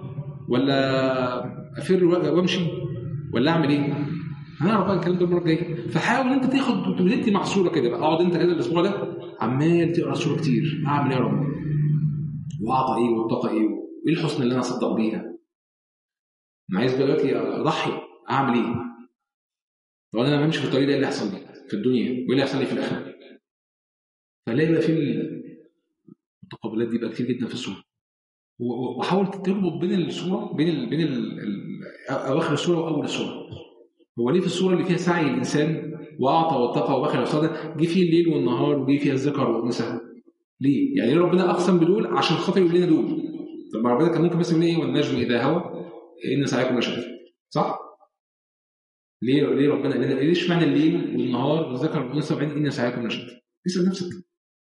ولا افر وامشي ولا اعمل ايه هنعرف بقى الكلام ده المره الجايه فحاول انت تاخد وتبتدي مع صوره كده بقى اقعد انت كده الاسبوع ده عمال تقرا صوره كتير اعمل ايه يا رب واعطى ايه واتقى ايه وايه الحسن اللي انا اصدق بيها انا عايز دلوقتي اضحي اعمل ايه لو انا بمشي في الطريق ده ايه اللي هيحصل لي في الدنيا وايه اللي هيحصل لي في الاخره فلاقي بقى في المتقابلات دي بقى كتير جدا في السوره و- وحاول تربط بين السوره بين ال بين ال ال اواخر السوره واول السوره هو ليه في السوره اللي فيها سعي الانسان واعطى واتقى وبخل وصدق جه فيه الليل والنهار وجه فيها الذكر والانثى ليه؟ يعني ليه ربنا اقسم بدول عشان خاطر يقول لنا دول طب ما ربنا كان ممكن مثلا يقول ايه والنجم اذا هوى ان سعيكم لشتى صح؟ ليه ليه ربنا قال لنا ليه اشمعنى الليل والنهار والذكر والانثى وبعدين ان سعيكم لشتى؟ اسال نفسك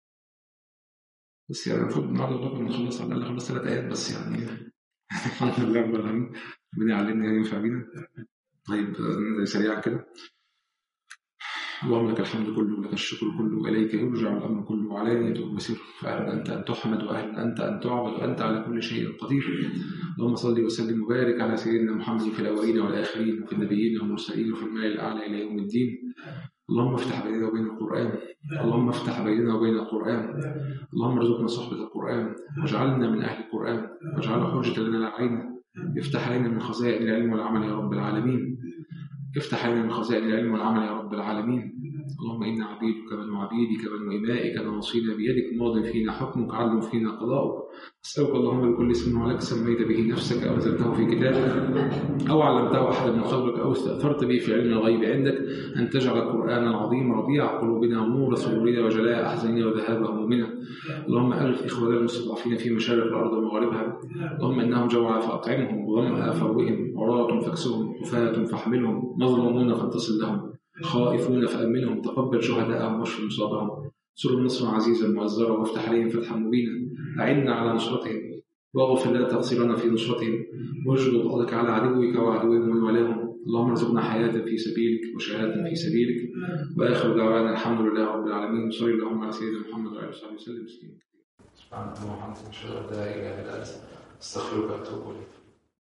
بس يعني المفروض النهارده والله نخلص على الاقل خلص ثلاث ايات بس يعني الحمد لله رب العالمين ربنا يعلمنا يعني ينفع بينا طيب آه، سريعا كده اللهم لك الحمد كله ولك الشكر كله واليك يرجع الامر كله وعلانيته وسره فاهل انت ان تحمد واهل انت ان تعبد وانت على كل شيء قدير اللهم صل وسلم وبارك على سيدنا محمد في الاولين والاخرين وفي النبيين والمرسلين وفي المال الاعلى الى يوم الدين اللهم افتح بيننا وبين القران اللهم افتح بيننا وبين القران اللهم ارزقنا صحبه القران واجعلنا من اهل القران واجعله حجه لنا لا علينا افتح علينا من خزائن العلم والعمل يا رب العالمين افتح علينا من خزائن العلم والعمل يا رب العالمين اللهم إنا عبيدك بنو عبيدك بنو إمائك نواصينا بيدك ماض فينا حكمك عدل فينا قضاؤك أسألك اللهم بكل اسم هو لك سميت به نفسك أو أنزلته في كتابك أو علمته أحد من خلقك أو استأثرت به في علم الغيب عندك أن تجعل القرآن العظيم ربيع قلوبنا ونور صدورنا وجلاء أحزاننا وذهاب همومنا اللهم ألف إخواننا المستضعفين في مشارق الأرض ومغاربها اللهم إنهم جوعى فأطعمهم وظمأ فروهم عراة فاكسهم حفاة فاحملهم مظلومون فانتصر لهم خائفون فأمنهم تقبل شهداءهم واشف مصابهم سر النصر عزيزا مؤزرا وافتح عليهم فتحا مبينا أعنا على نصرتهم واغفر لا تقصيرنا في نصرتهم واجد قضك على عدوك وعدوهم ومن والاهم اللهم ارزقنا حياة في سبيلك وشهادة في سبيلك وآخر دعوانا الحمد لله رب العالمين صلى اللهم على سيدنا محمد وعلى آله وصحبه وسلم تسليما سبحانك اللهم وبحمدك أشهد أن لا إله إلا أنت أستغفرك وأتوب إليك